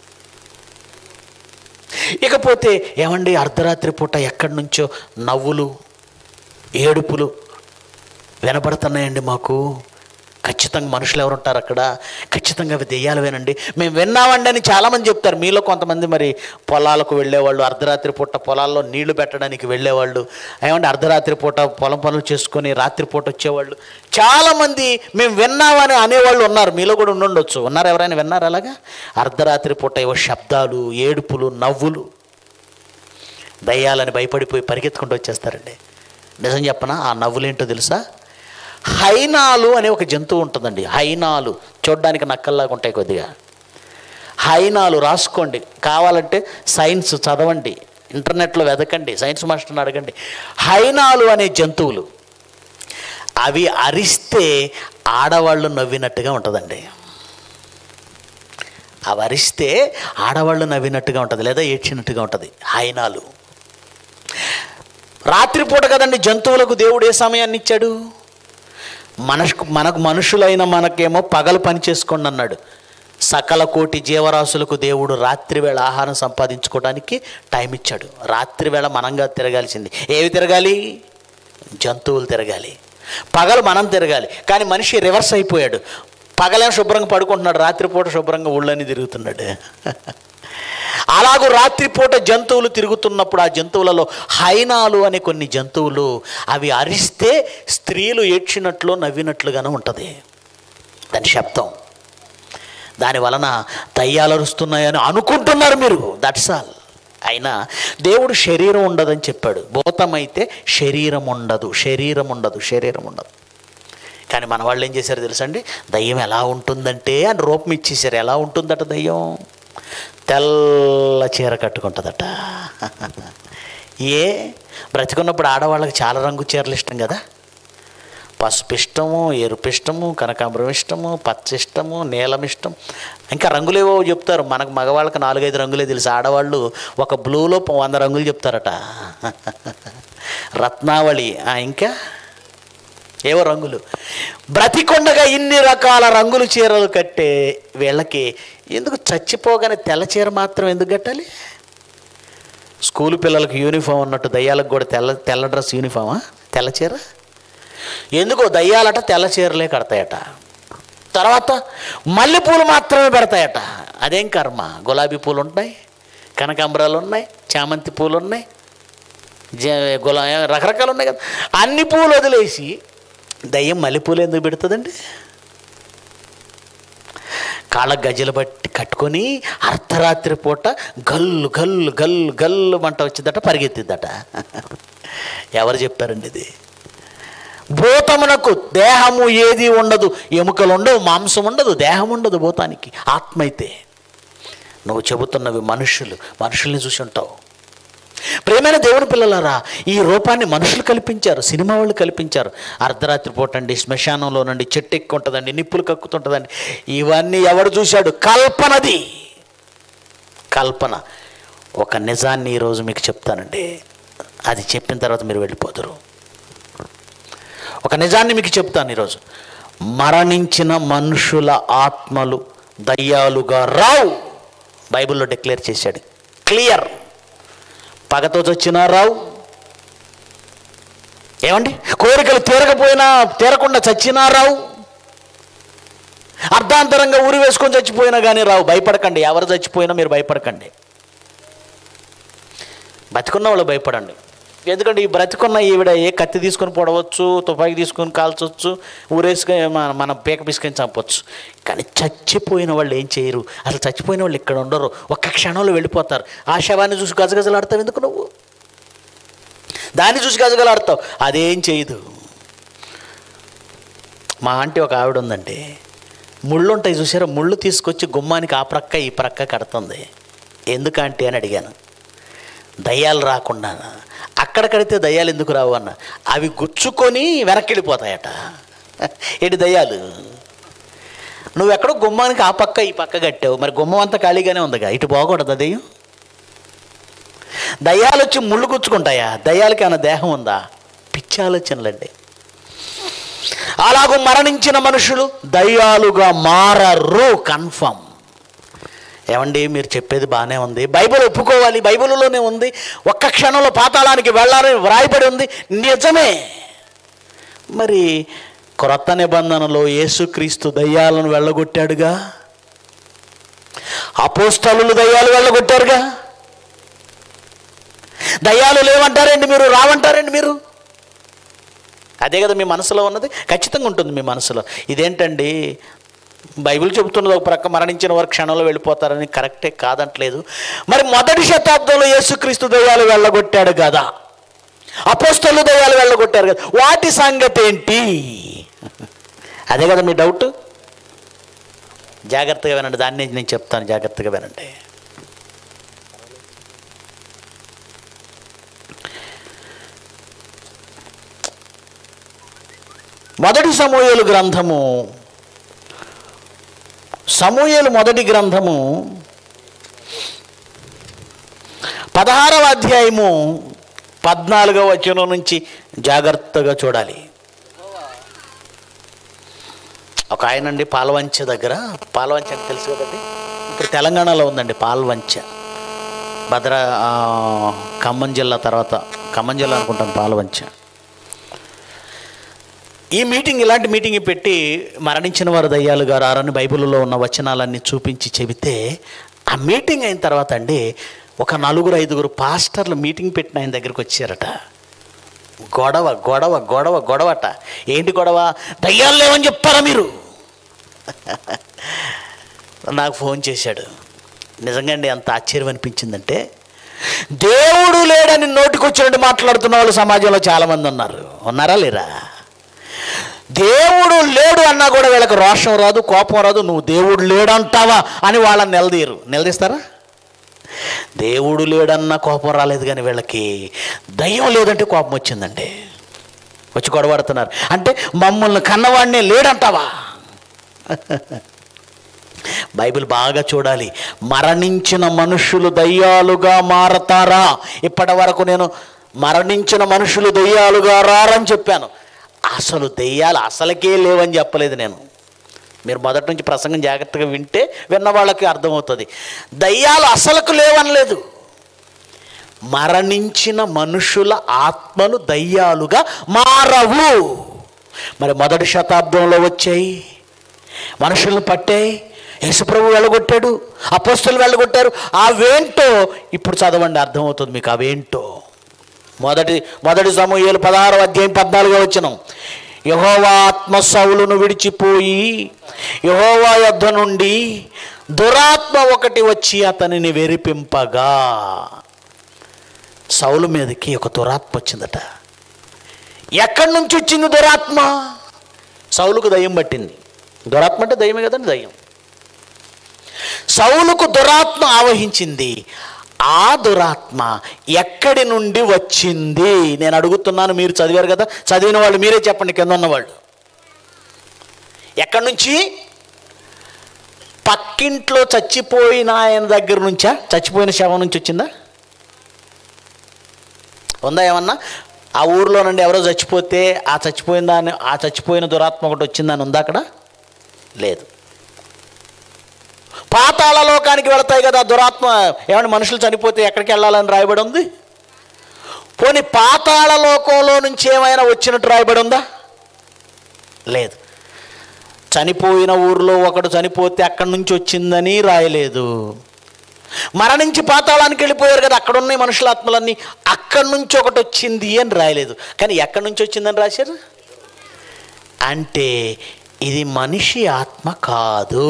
ఇకపోతే ఏమండి అర్ధరాత్రి పూట ఎక్కడి నుంచో నవ్వులు ఏడుపులు వినపడుతున్నాయండి మాకు ఖచ్చితంగా మనుషులు ఎవరు ఉంటారు అక్కడ ఖచ్చితంగా అవి దెయ్యాలవేనండి మేము విన్నామండి అని చాలామంది చెప్తారు మీలో కొంతమంది మరి పొలాలకు వెళ్ళేవాళ్ళు అర్ధరాత్రి పూట పొలాల్లో నీళ్లు పెట్టడానికి వెళ్ళేవాళ్ళు ఏమంటే అర్ధరాత్రి పూట పొలం పనులు చేసుకొని రాత్రి పూట వచ్చేవాళ్ళు చాలామంది మేము విన్నామని అనేవాళ్ళు ఉన్నారు మీలో కూడా ఉండుండొచ్చు ఉన్నారు ఎవరైనా విన్నారు అలాగా అర్ధరాత్రి పూట ఏవో శబ్దాలు ఏడుపులు నవ్వులు దయ్యాలని భయపడిపోయి పరిగెత్తుకుంటూ వచ్చేస్తారండి నిజం చెప్పనా ఆ నవ్వులేంటో తెలుసా హైనాలు అనే ఒక జంతువు ఉంటుందండి హైనాలు చూడడానికి నక్కల్లాగా ఉంటాయి కొద్దిగా హైనాలు రాసుకోండి కావాలంటే సైన్స్ చదవండి ఇంటర్నెట్లో వెతకండి సైన్స్ మాస్టర్ని అడగండి హైనాలు అనే జంతువులు అవి అరిస్తే ఆడవాళ్ళు నవ్వినట్టుగా ఉంటుందండి అవి అరిస్తే ఆడవాళ్ళు నవ్వినట్టుగా ఉంటుంది లేదా ఏడ్చినట్టుగా ఉంటుంది హైనాలు రాత్రిపూట కదండి జంతువులకు దేవుడు ఏ సమయాన్ని ఇచ్చాడు మనకు మనకు మనుషులైన మనకేమో పగలు పని చేసుకోండి అన్నాడు సకల కోటి జీవరాశులకు దేవుడు రాత్రి వేళ ఆహారం సంపాదించుకోవడానికి టైం ఇచ్చాడు రాత్రి వేళ మనంగా తిరగాల్సింది ఏవి తిరగాలి జంతువులు తిరగాలి పగలు మనం తిరగాలి కానీ మనిషి రివర్స్ అయిపోయాడు పగలేం శుభ్రంగా పడుకుంటున్నాడు రాత్రిపూట శుభ్రంగా ఊళ్ళని తిరుగుతున్నాడు అలాగూ రాత్రిపూట జంతువులు తిరుగుతున్నప్పుడు ఆ జంతువులలో హైనాలు అనే కొన్ని జంతువులు అవి అరిస్తే స్త్రీలు ఏడ్చినట్లు నవ్వినట్లుగానే ఉంటుంది దాని శబ్దం దాని వలన దయ్యాలు అరుస్తున్నాయని అనుకుంటున్నారు మీరు దట్స్ ఆల్ అయినా దేవుడు శరీరం ఉండదని చెప్పాడు భూతమైతే శరీరం ఉండదు శరీరం ఉండదు శరీరం ఉండదు కానీ మన వాళ్ళు ఏం చేశారు తెలుసండి దయ్యం ఎలా ఉంటుందంటే అని రూపం ఇచ్చేసారు ఎలా ఉంటుందట దయ్యం తెల్ల చీర కట్టుకుంటుందట ఏ బ్రతికున్నప్పుడు ఆడవాళ్ళకి చాలా రంగు చీరలు ఇష్టం కదా పసుపు ఇష్టము ఎరుపు ఇష్టము కనకాంబరం ఇష్టము పచ్చ ఇష్టము నీలం ఇష్టం ఇంకా రంగులేవో చెప్తారు మనకు మగవాళ్ళకి నాలుగైదు రంగులే తెలుసు ఆడవాళ్ళు ఒక బ్లూలో వంద రంగులు చెప్తారట రత్నావళి ఆ, ఇంకా ఏవో రంగులు బ్రతికొండగా ఇన్ని రకాల రంగులు చీరలు కట్టే వీళ్ళకి ఎందుకు చచ్చిపోగానే తెల్ల చీర మాత్రం ఎందుకు కట్టాలి స్కూల్ పిల్లలకు యూనిఫామ్ ఉన్నట్టు దయ్యాలకు కూడా తెల్ల తెల్ల డ్రెస్ యూనిఫామా తెల్ల చీర ఎందుకో దయ్యాలట తెల్ల చీరలే కడతాయట తర్వాత మల్లెపూలు మాత్రమే పెడతాయట అదేం కర్మ గులాబీ పూలు ఉన్నాయి కనకాంబరాలు ఉన్నాయి చామంతి పూలు ఉన్నాయి జ గులా రకరకాలు ఉన్నాయి కదా అన్ని పూలు వదిలేసి దయ్యం మల్లెపూలు ఎందుకు పెడుతుందండి కాళ్ళ గజ్జలు బట్టి కట్టుకొని అర్ధరాత్రి పూట గల్లు గల్లు గల్లు గల్లు మంట వచ్చిందట పరిగెత్తిందట ఎవరు చెప్పారండి ఇది భూతమునకు దేహము ఏది ఉండదు ఎముకలు ఉండవు మాంసం ఉండదు దేహం ఉండదు భూతానికి ఆత్మ అయితే నువ్వు చెబుతున్నవి మనుషులు మనుషుల్ని చూసి ఉంటావు ప్రేమైన దేవుని పిల్లలారా ఈ రూపాన్ని మనుషులు కల్పించారు సినిమా వాళ్ళు కల్పించారు అర్ధరాత్రి పూట అండి శ్మశానంలో నుండి చెట్టు ఎక్కువ ఉంటుందండి నిప్పులు కక్కుతుంటుందండి ఇవన్నీ ఎవడు చూశాడు కల్పనది కల్పన ఒక నిజాన్ని ఈరోజు మీకు చెప్తానండి అది చెప్పిన తర్వాత మీరు వెళ్ళిపోతారు ఒక నిజాన్ని మీకు చెప్తాను ఈరోజు మరణించిన మనుషుల ఆత్మలు దయ్యాలుగా రావు బైబిల్లో డిక్లేర్ చేశాడు క్లియర్ పగతో చచ్చినా రావు ఏమండి కోరికలు తీరకపోయినా తీరకుండా చచ్చినా రావు అర్ధాంతరంగా ఊరి వేసుకొని చచ్చిపోయినా కానీ రావు భయపడకండి ఎవరు చచ్చిపోయినా మీరు భయపడకండి బతికున్న వాళ్ళు భయపడండి ఎందుకంటే ఈ బ్రతికున్న ఈవిడ ఏ కత్తి తీసుకొని పొడవచ్చు తుపాకీ తీసుకొని కాల్చవచ్చు ఊరేసుకొని మన మన పీక పిసుకొని చంపొచ్చు కానీ చచ్చిపోయిన వాళ్ళు ఏం చేయరు అసలు చచ్చిపోయిన వాళ్ళు ఇక్కడ ఉండరు ఒక్క క్షణంలో వెళ్ళిపోతారు ఆ శవాన్ని చూసి గజగజలాడతావు ఎందుకు నువ్వు దాన్ని చూసి గజగలాడతావు అదేం చేయదు మా ఆంటీ ఒక ఆవిడ ఉందండి ముళ్ళు ఉంటాయి చూసారా ముళ్ళు తీసుకొచ్చి గుమ్మానికి ఆ ప్రక్క ఈ ప్రక్క కడుతుంది ఎందుకంటే అని అడిగాను దయ్యాలు రాకుండా అక్కడ కడితే దయ్యాలు ఎందుకు రావు అన్న అవి గుచ్చుకొని వెనక్కి వెళ్ళిపోతాయట ఏంటి దయ్యాలు నువ్వు ఎక్కడో గుమ్మానికి ఆ పక్క ఈ పక్క కట్టావు మరి గుమ్మం అంతా ఖాళీగానే ఉందిగా ఇటు పోకూడదు దయ్యం దయ్యాలు వచ్చి ముళ్ళు గుచ్చుకుంటాయా దయ్యాలకి ఏమైనా దేహం ఉందా పిచ్చి ఆలోచనలండి అలాగూ మరణించిన మనుషులు దయ్యాలుగా మారరు కన్ఫర్మ్ ఏమండి మీరు చెప్పేది బాగానే ఉంది బైబిల్ ఒప్పుకోవాలి బైబిల్లోనే ఉంది ఒక్క క్షణంలో పాతాళానికి వెళ్ళాలని వ్రాయబడి ఉంది నిజమే మరి క్రొత్త నిబంధనలో యేసుక్రీస్తు దయ్యాలను వెళ్ళగొట్టాడుగా అపోస్తలు దయ్యాలు వెళ్ళగొట్టారుగా దయ్యాలు లేవంటారండి మీరు రావంటారండి మీరు అదే కదా మీ మనసులో ఉన్నది ఖచ్చితంగా ఉంటుంది మీ మనసులో ఇదేంటండి బైబిల్ చెబుతున్నది ఒక ప్రక్క మరణించిన వారు క్షణంలో వెళ్ళిపోతారని కరెక్టే కాదంటలేదు మరి మొదటి శతాబ్దంలో యేసుక్రీస్తు దయ్యాలు వెళ్ళగొట్టాడు కదా అపోస్తలు దయ్యాలు వెళ్ళగొట్టారు కదా వాటి సంగతి ఏంటి అదే కదా మీ డౌట్ జాగ్రత్తగా వినండి దాన్ని నేను చెప్తాను జాగ్రత్తగా వినండి మొదటి సమూహలు గ్రంథము సమూహలు మొదటి గ్రంథము పదహారవ అధ్యాయము పద్నాలుగవ వచనం నుంచి జాగ్రత్తగా చూడాలి ఒక ఆయన అండి పాలవంచ దగ్గర పాలవంచ అంటే తెలుసు కదండి ఇప్పుడు తెలంగాణలో ఉందండి పాల్వంచ భద్ర ఆ, ఖమ్మం జిల్లా తర్వాత ఖమ్మం జిల్లా అనుకుంటాను పాలవంచ ఈ మీటింగ్ ఇలాంటి మీటింగ్ పెట్టి మరణించిన వారు దయ్యాలు గారు ఆరని బైబిల్లో ఉన్న వచనాలన్నీ చూపించి చెబితే ఆ మీటింగ్ అయిన తర్వాత అండి ఒక నలుగురు ఐదుగురు పాస్టర్లు మీటింగ్ పెట్టిన ఆయన దగ్గరికి వచ్చారట గొడవ గొడవ గొడవ గొడవట ఏంటి గొడవ దయ్యాలు లేవని చెప్తారా మీరు నాకు ఫోన్ చేశాడు నిజంగా అండి అంత ఆశ్చర్యం అనిపించిందంటే దేవుడు లేడని నోటికొచ్చినట్టు మాట్లాడుతున్న వాళ్ళు సమాజంలో చాలామంది ఉన్నారు ఉన్నారా లేరా దేవుడు లేడు అన్నా కూడా వీళ్ళకి రోషం రాదు కోపం రాదు నువ్వు దేవుడు లేడంటావా అని వాళ్ళని నిలదీయరు నిలదీస్తారా దేవుడు లేడన్నా కోపం రాలేదు కానీ వీళ్ళకి దయ్యం లేదంటే కోపం వచ్చిందండి వచ్చి గొడవడుతున్నారు అంటే మమ్మల్ని కన్నవాడినే లేడంటావా బైబిల్ బాగా చూడాలి మరణించిన మనుషులు దయ్యాలుగా మారతారా ఇప్పటి వరకు నేను మరణించిన మనుషులు దయ్యాలుగా రారని చెప్పాను అసలు దెయ్యాలు అసలుకే లేవని చెప్పలేదు నేను మీరు మొదటి నుంచి ప్రసంగం జాగ్రత్తగా వింటే విన్న వాళ్ళకి అర్థమవుతుంది దయ్యాలు అసలుకు లేవనలేదు మరణించిన మనుషుల ఆత్మలు దయ్యాలుగా మారవు మరి మొదటి శతాబ్దంలో వచ్చాయి మనుషులను పట్టాయి యేసుప్రభు వెళ్ళగొట్టాడు అపోస్తులు వెళ్ళగొట్టారు అవేంటో ఇప్పుడు చదవండి అర్థమవుతుంది మీకు అవేంటో మొదటి మొదటి సమూహాలు పదహారవ అధ్యాయం పద్నాలుగో వచ్చిన యహోవా ఆత్మ సౌలును విడిచిపోయి యహోవా యొద్ధ నుండి దురాత్మ ఒకటి వచ్చి అతనిని వెరిపింపగా సౌలు మీదకి ఒక దురాత్మ వచ్చిందట ఎక్కడి నుంచి వచ్చింది దురాత్మ సౌలుకు దయ్యం పట్టింది దురాత్మ అంటే దయ్యమే కదండి దయ్యం సౌలుకు దురాత్మ ఆవహించింది ఆ దురాత్మ ఎక్కడి నుండి వచ్చింది నేను అడుగుతున్నాను మీరు చదివారు కదా చదివిన వాళ్ళు మీరే చెప్పండి కింద ఉన్నవాళ్ళు ఎక్కడి నుంచి పక్కింట్లో చచ్చిపోయిన ఆయన దగ్గర నుంచా చచ్చిపోయిన శవం నుంచి వచ్చిందా ఉందా ఏమన్నా ఆ ఊర్లో నుండి ఎవరో చచ్చిపోతే ఆ చచ్చిపోయిన దాన్ని ఆ చచ్చిపోయిన దురాత్మ ఒకటి వచ్చిందని ఉందా అక్కడ లేదు పాతాళ లోకానికి వెళతాయి కదా దురాత్మ ఏమైనా మనుషులు చనిపోతే ఎక్కడికి వెళ్ళాలని రాయబడి ఉంది పోనీ పాతాళ లోకంలో నుంచి ఏమైనా వచ్చినట్టు రాయబడి ఉందా లేదు చనిపోయిన ఊర్లో ఒకడు చనిపోతే అక్కడి నుంచి వచ్చిందని రాయలేదు మరణించి పాతాళానికి వెళ్ళిపోయారు కదా అక్కడ ఉన్నాయి మనుషుల ఆత్మలన్నీ అక్కడి నుంచి ఒకటి వచ్చింది అని రాయలేదు కానీ ఎక్కడి నుంచి వచ్చిందని రాశారు అంటే ఇది మనిషి ఆత్మ కాదు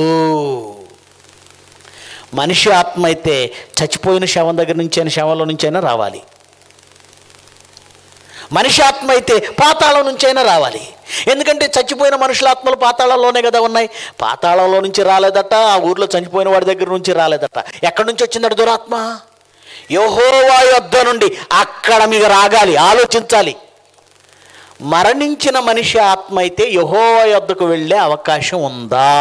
మనిషి ఆత్మ అయితే చచ్చిపోయిన శవం దగ్గర నుంచి అయినా శవంలో నుంచి అయినా రావాలి మనిషి ఆత్మ అయితే పాతాళం నుంచి అయినా రావాలి ఎందుకంటే చచ్చిపోయిన మనుషుల ఆత్మలు పాతాళంలోనే కదా ఉన్నాయి పాతాళంలో నుంచి రాలేదట ఆ ఊర్లో చనిపోయిన వాడి దగ్గర నుంచి రాలేదట ఎక్కడి నుంచి వచ్చిందట దురాత్మ యహోవా యొద్ద నుండి అక్కడ మీకు రాగాలి ఆలోచించాలి మరణించిన మనిషి ఆత్మ అయితే యహోవా యొద్దకు వెళ్ళే అవకాశం ఉందా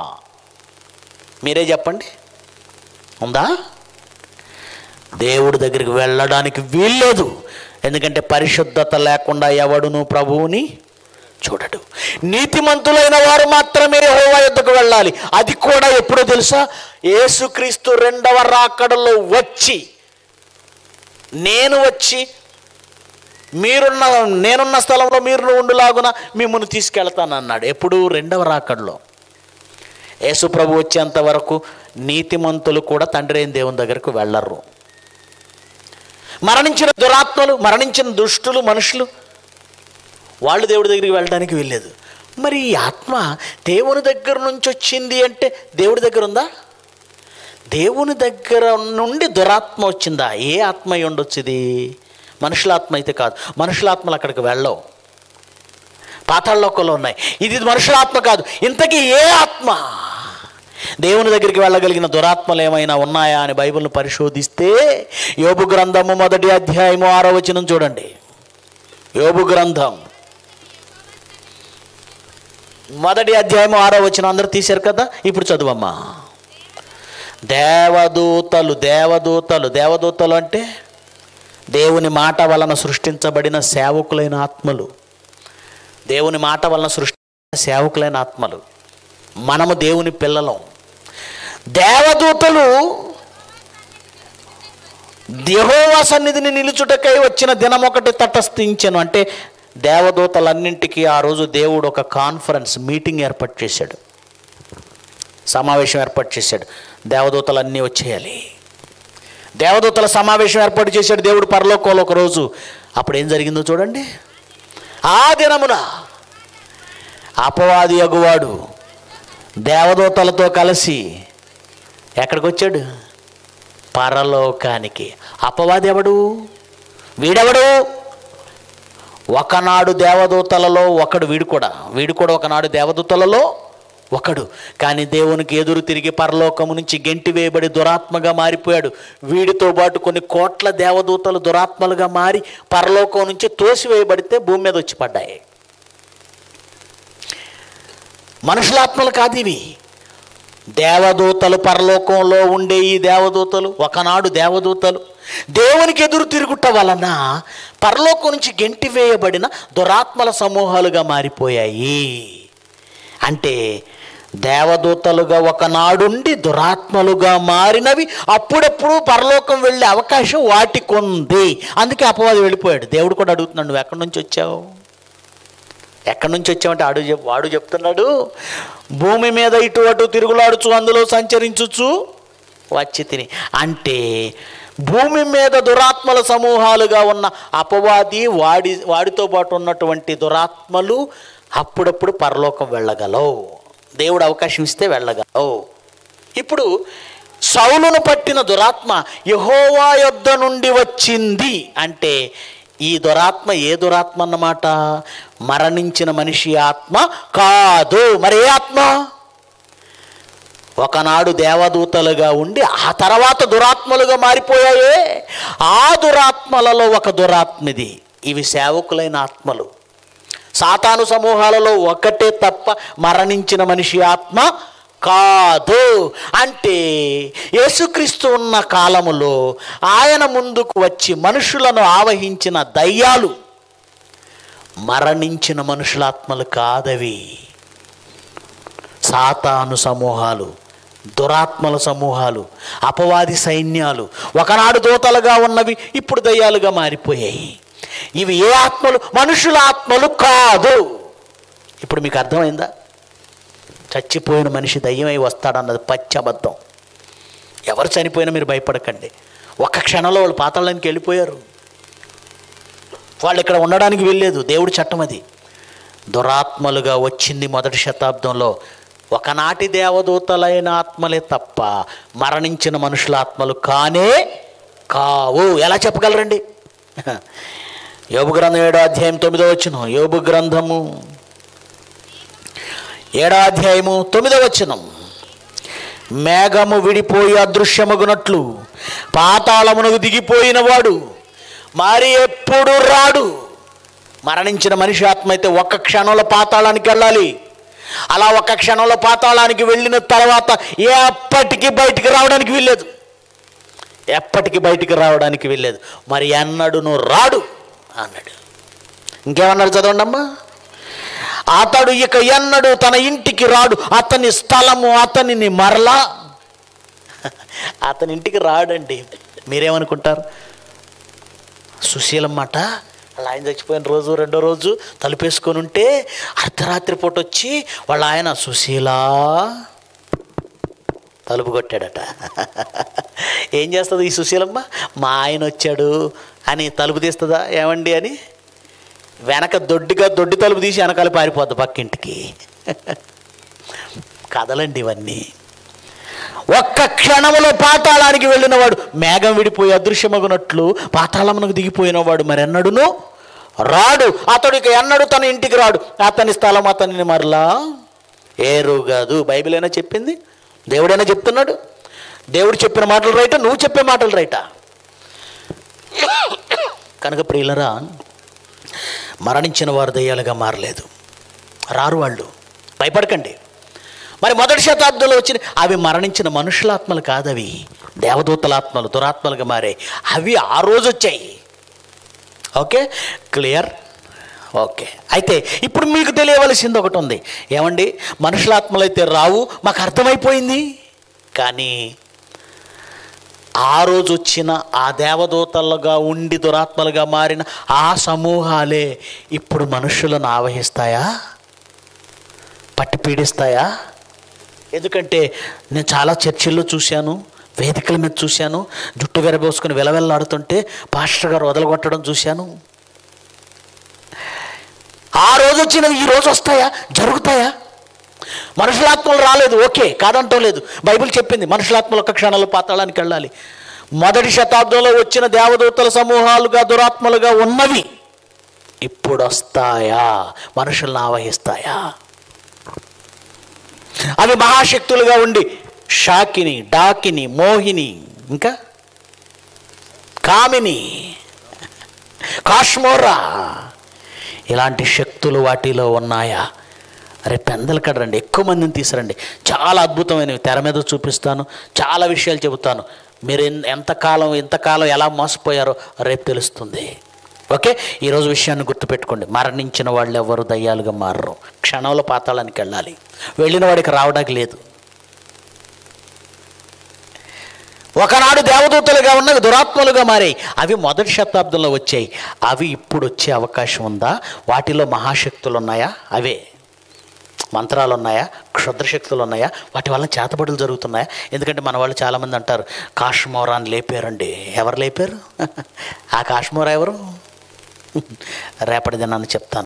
మీరే చెప్పండి ఉందా దేవుడి దగ్గరికి వెళ్ళడానికి వీల్లేదు ఎందుకంటే పరిశుద్ధత లేకుండా ఎవడును ప్రభువుని చూడడు నీతిమంతులైన వారు మాత్రమే యెహోవా యుద్ధకు వెళ్ళాలి అది కూడా ఎప్పుడో తెలుసా యేసుక్రీస్తు రెండవ రాకడలో వచ్చి నేను వచ్చి మీరున్న నేనున్న స్థలంలో మీరు ఉండులాగున మిమ్మల్ని తీసుకెళ్తానన్నాడు ఎప్పుడు రెండవ రాకడలో యేసు ప్రభు వచ్చేంత వరకు నీతిమంతులు కూడా తండ్రి అయిన దేవుని దగ్గరకు వెళ్ళరు మరణించిన దురాత్మలు మరణించిన దుష్టులు మనుషులు వాళ్ళు దేవుడి దగ్గరికి వెళ్ళడానికి వెళ్ళలేదు మరి ఈ ఆత్మ దేవుని దగ్గర నుంచి వచ్చింది అంటే దేవుడి దగ్గర ఉందా దేవుని దగ్గర నుండి దురాత్మ వచ్చిందా ఏ ఆత్మ అయి ఉండొచ్చు ఇది మనుషుల ఆత్మ అయితే కాదు మనుషుల ఆత్మలు అక్కడికి వెళ్ళవు పాతాళలోకంలో ఉన్నాయి ఇది మనుషుల ఆత్మ కాదు ఇంతకీ ఏ ఆత్మ దేవుని దగ్గరికి వెళ్ళగలిగిన దురాత్మలు ఏమైనా ఉన్నాయా అని బైబిల్ను పరిశోధిస్తే యోబు గ్రంథము మొదటి అధ్యాయము ఆరో వచనం చూడండి యోబు గ్రంథం మొదటి అధ్యాయము ఆరో వచనం అందరూ తీశారు కదా ఇప్పుడు చదువమ్మా దేవదూతలు దేవదూతలు దేవదూతలు అంటే దేవుని మాట వలన సృష్టించబడిన సేవకులైన ఆత్మలు దేవుని మాట వలన సృష్టించిన సేవకులైన ఆత్మలు మనము దేవుని పిల్లలం దేవదూతలు యెహోవా సన్నిధిని నిలుచుటకై వచ్చిన దినం ఒకటి తటస్థించను అంటే దేవదూతలన్నింటికీ ఆ రోజు దేవుడు ఒక కాన్ఫరెన్స్ మీటింగ్ ఏర్పాటు చేశాడు సమావేశం ఏర్పాటు చేశాడు దేవదూతలన్నీ వచ్చేయాలి దేవదూతల సమావేశం ఏర్పాటు చేశాడు దేవుడు పరలోకంలో ఒక రోజు అప్పుడు ఏం జరిగిందో చూడండి ఆ దినమున అపవాది అగువాడు దేవదూతలతో కలిసి ఎక్కడికి వచ్చాడు పరలోకానికి అపవాది ఎవడు వీడెవడు ఒకనాడు దేవదూతలలో ఒకడు వీడు కూడా వీడు కూడా ఒకనాడు దేవదూతలలో ఒకడు కానీ దేవునికి ఎదురు తిరిగి పరలోకము నుంచి గెంటి వేయబడి దురాత్మగా మారిపోయాడు వీడితో పాటు కొన్ని కోట్ల దేవదూతలు దురాత్మలుగా మారి పరలోకం నుంచి తోసివేయబడితే భూమి మీద వచ్చి పడ్డాయి మనుషులాత్మలు కాదు ఇవి దేవదూతలు పరలోకంలో ఉండే ఈ దేవదూతలు ఒకనాడు దేవదూతలు దేవునికి ఎదురు తిరుగుట వలన పరలోకం నుంచి గెంటి వేయబడిన దురాత్మల సమూహాలుగా మారిపోయాయి అంటే దేవదూతలుగా ఒకనాడుండి దురాత్మలుగా మారినవి అప్పుడప్పుడు పరలోకం వెళ్ళే అవకాశం వాటికుంది అందుకే అపవాది వెళ్ళిపోయాడు దేవుడు కూడా అడుగుతున్నాడు నువ్వు ఎక్కడి నుంచి వచ్చావు ఎక్కడి నుంచి వచ్చామంటే ఆడు చెప్ వాడు చెప్తున్నాడు భూమి మీద ఇటు అటు తిరుగులాడుచు అందులో సంచరించుచు వచ్చి తిని అంటే భూమి మీద దురాత్మల సమూహాలుగా ఉన్న అపవాది వాడి వాడితో పాటు ఉన్నటువంటి దురాత్మలు అప్పుడప్పుడు పరలోకం వెళ్ళగలవు దేవుడు అవకాశం ఇస్తే వెళ్ళగలవు ఇప్పుడు సౌలును పట్టిన దురాత్మ యహోవా యొద్ద నుండి వచ్చింది అంటే ఈ దురాత్మ ఏ దురాత్మ అన్నమాట మరణించిన మనిషి ఆత్మ కాదు మరి ఏ ఆత్మ ఒకనాడు దేవదూతలుగా ఉండి ఆ తర్వాత దురాత్మలుగా మారిపోయాయే ఆ దురాత్మలలో ఒక దురాత్మది ఇవి సేవకులైన ఆత్మలు సాతాను సమూహాలలో ఒకటే తప్ప మరణించిన మనిషి ఆత్మ కాదు అంటే యేసుక్రీస్తు ఉన్న కాలములో ఆయన ముందుకు వచ్చి మనుషులను ఆవహించిన దయ్యాలు మరణించిన మనుషులాత్మలు కాదవి సాతాను సమూహాలు దురాత్మల సమూహాలు అపవాది సైన్యాలు ఒకనాడు దూతలుగా ఉన్నవి ఇప్పుడు దయ్యాలుగా మారిపోయాయి ఇవి ఏ ఆత్మలు మనుషుల ఆత్మలు కాదు ఇప్పుడు మీకు అర్థమైందా చచ్చిపోయిన మనిషి దయ్యమై వస్తాడన్నది పచ్చి అబద్ధం ఎవరు చనిపోయినా మీరు భయపడకండి ఒక్క క్షణంలో వాళ్ళు పాతాళానికి వెళ్ళిపోయారు వాళ్ళు ఇక్కడ ఉండడానికి వెళ్ళలేదు దేవుడి చట్టం అది దురాత్మలుగా వచ్చింది మొదటి శతాబ్దంలో ఒకనాటి దేవదూతలైన ఆత్మలే తప్ప మరణించిన మనుషుల ఆత్మలు కానే కావు ఎలా చెప్పగలరండి యోబు గ్రంథం ఏడో అధ్యాయం తొమ్మిదో వచ్చిన యోబు గ్రంథము ఏడో అధ్యాయము తొమ్మిదో వచనం మేఘము విడిపోయి అదృశ్యమగునట్లు పాతాళమునకు దిగిపోయిన వాడు మరి ఎప్పుడు రాడు మరణించిన మనిషి ఆత్మ అయితే ఒక్క క్షణంలో పాతాళానికి వెళ్ళాలి అలా ఒక్క క్షణంలో పాతాళానికి వెళ్ళిన తర్వాత ఎప్పటికీ బయటికి రావడానికి వీల్లేదు ఎప్పటికీ బయటికి రావడానికి వీల్లేదు మరి ఎన్నడును రాడు అన్నాడు ఇంకేమన్నాడు చదవండి అమ్మా అతడు ఇక ఎన్నడు తన ఇంటికి రాడు అతని స్థలము అతనిని మరలా అతని ఇంటికి రాడండి మీరేమనుకుంటారు సుశీలమ్మట వాళ్ళ ఆయన చచ్చిపోయిన రోజు రెండో రోజు తలుపేసుకొని ఉంటే అర్ధరాత్రి పూట వచ్చి వాళ్ళ ఆయన సుశీలా తలుపు కొట్టాడట ఏం చేస్తుంది ఈ సుశీలమ్మ మా ఆయన వచ్చాడు అని తలుపు తీస్తుందా ఏమండి అని వెనక దొడ్డిగా దొడ్డి తలుపు తీసి వెనకాల పారిపోద్ది పక్కింటికి కథలండి ఇవన్నీ ఒక్క క్షణములో పాతాళానికి వెళ్ళినవాడు మేఘం విడిపోయి అదృశ్యమగునట్లు పాతాళమునకు దిగిపోయినవాడు మరెన్నడును రాడు అతడికి ఎన్నడు తన ఇంటికి రాడు అతని స్థలం అతనిని మరలా ఏరు కాదు బైబిల్ అయినా చెప్పింది దేవుడైనా చెప్తున్నాడు దేవుడు చెప్పిన మాటలు రైటా నువ్వు చెప్పే మాటలు రైటా కనుక ప్రియులరా మరణించిన వారు దయ్యాలుగా మారలేదు రారు వాళ్ళు భయపడకండి మరి మొదటి శతాబ్దంలో వచ్చిన అవి మరణించిన మనుషుల ఆత్మలు కాదు అవి దేవదూతల ఆత్మలు దురాత్మలుగా మారాయి అవి ఆ రోజు వచ్చాయి ఓకే క్లియర్ ఓకే అయితే ఇప్పుడు మీకు తెలియవలసింది ఒకటి ఉంది ఏమండి మనుషుల ఆత్మలు అయితే రావు మాకు అర్థమైపోయింది కానీ ఆ రోజు వచ్చిన ఆ దేవదూతలుగా ఉండి దురాత్మలుగా మారిన ఆ సమూహాలే ఇప్పుడు మనుషులను ఆవహిస్తాయా పట్టి పీడిస్తాయా ఎందుకంటే నేను చాలా చర్చిల్లో చూశాను వేదికల మీద చూశాను జుట్టు విరబోసుకుని విలవెల్లాడుతుంటే పాస్టర్ గారు వదలగొట్టడం చూశాను ఆ రోజు వచ్చినవి ఈ రోజు వస్తాయా జరుగుతాయా మనుషులాత్మలు రాలేదు ఓకే కాదంటం లేదు బైబిల్ చెప్పింది మనుషులాత్మలు ఒక క్షణాలు పాతాళానికి వెళ్ళాలి మొదటి శతాబ్దంలో వచ్చిన దేవదూతల సమూహాలుగా దురాత్మలుగా ఉన్నవి ఇప్పుడు వస్తాయా మనుషులను ఆవహిస్తాయా అవి మహాశక్తులుగా ఉండి షాకిని డాకిని మోహిని ఇంకా కామిని కాశ్మోరా ఇలాంటి శక్తులు వాటిలో ఉన్నాయా రేపు పెందలు రండి ఎక్కువ మందిని తీసురండి చాలా అద్భుతమైనవి తెర మీద చూపిస్తాను చాలా విషయాలు చెబుతాను మీరు ఎన్- ఎంతకాలం ఎంతకాలం ఎలా మోసపోయారో రేపు తెలుస్తుంది ఓకే ఈరోజు విషయాన్ని గుర్తుపెట్టుకోండి మరణించిన వాళ్ళు ఎవరు దయ్యాలుగా మారరు క్షణంలో పాతాళానికి వెళ్ళాలి వెళ్ళిన వాడికి రావడానికి లేదు ఒకనాడు దేవదూతలుగా ఉన్నవి దురాత్మలుగా మారాయి అవి మొదటి శతాబ్దంలో వచ్చాయి అవి ఇప్పుడు వచ్చే అవకాశం ఉందా వాటిలో మహాశక్తులు ఉన్నాయా అవే మంత్రాలు ఉన్నాయా క్షుద్రశక్తులు ఉన్నాయా వాటి వల్ల చేతబడులు జరుగుతున్నాయా ఎందుకంటే మన వాళ్ళు చాలామంది అంటారు కాశ్మోరాన్ని లేపారండి ఎవరు లేపారు ఆ కాశ్మోరా ఎవరు రేపటి దినాన్ని చెప్తాను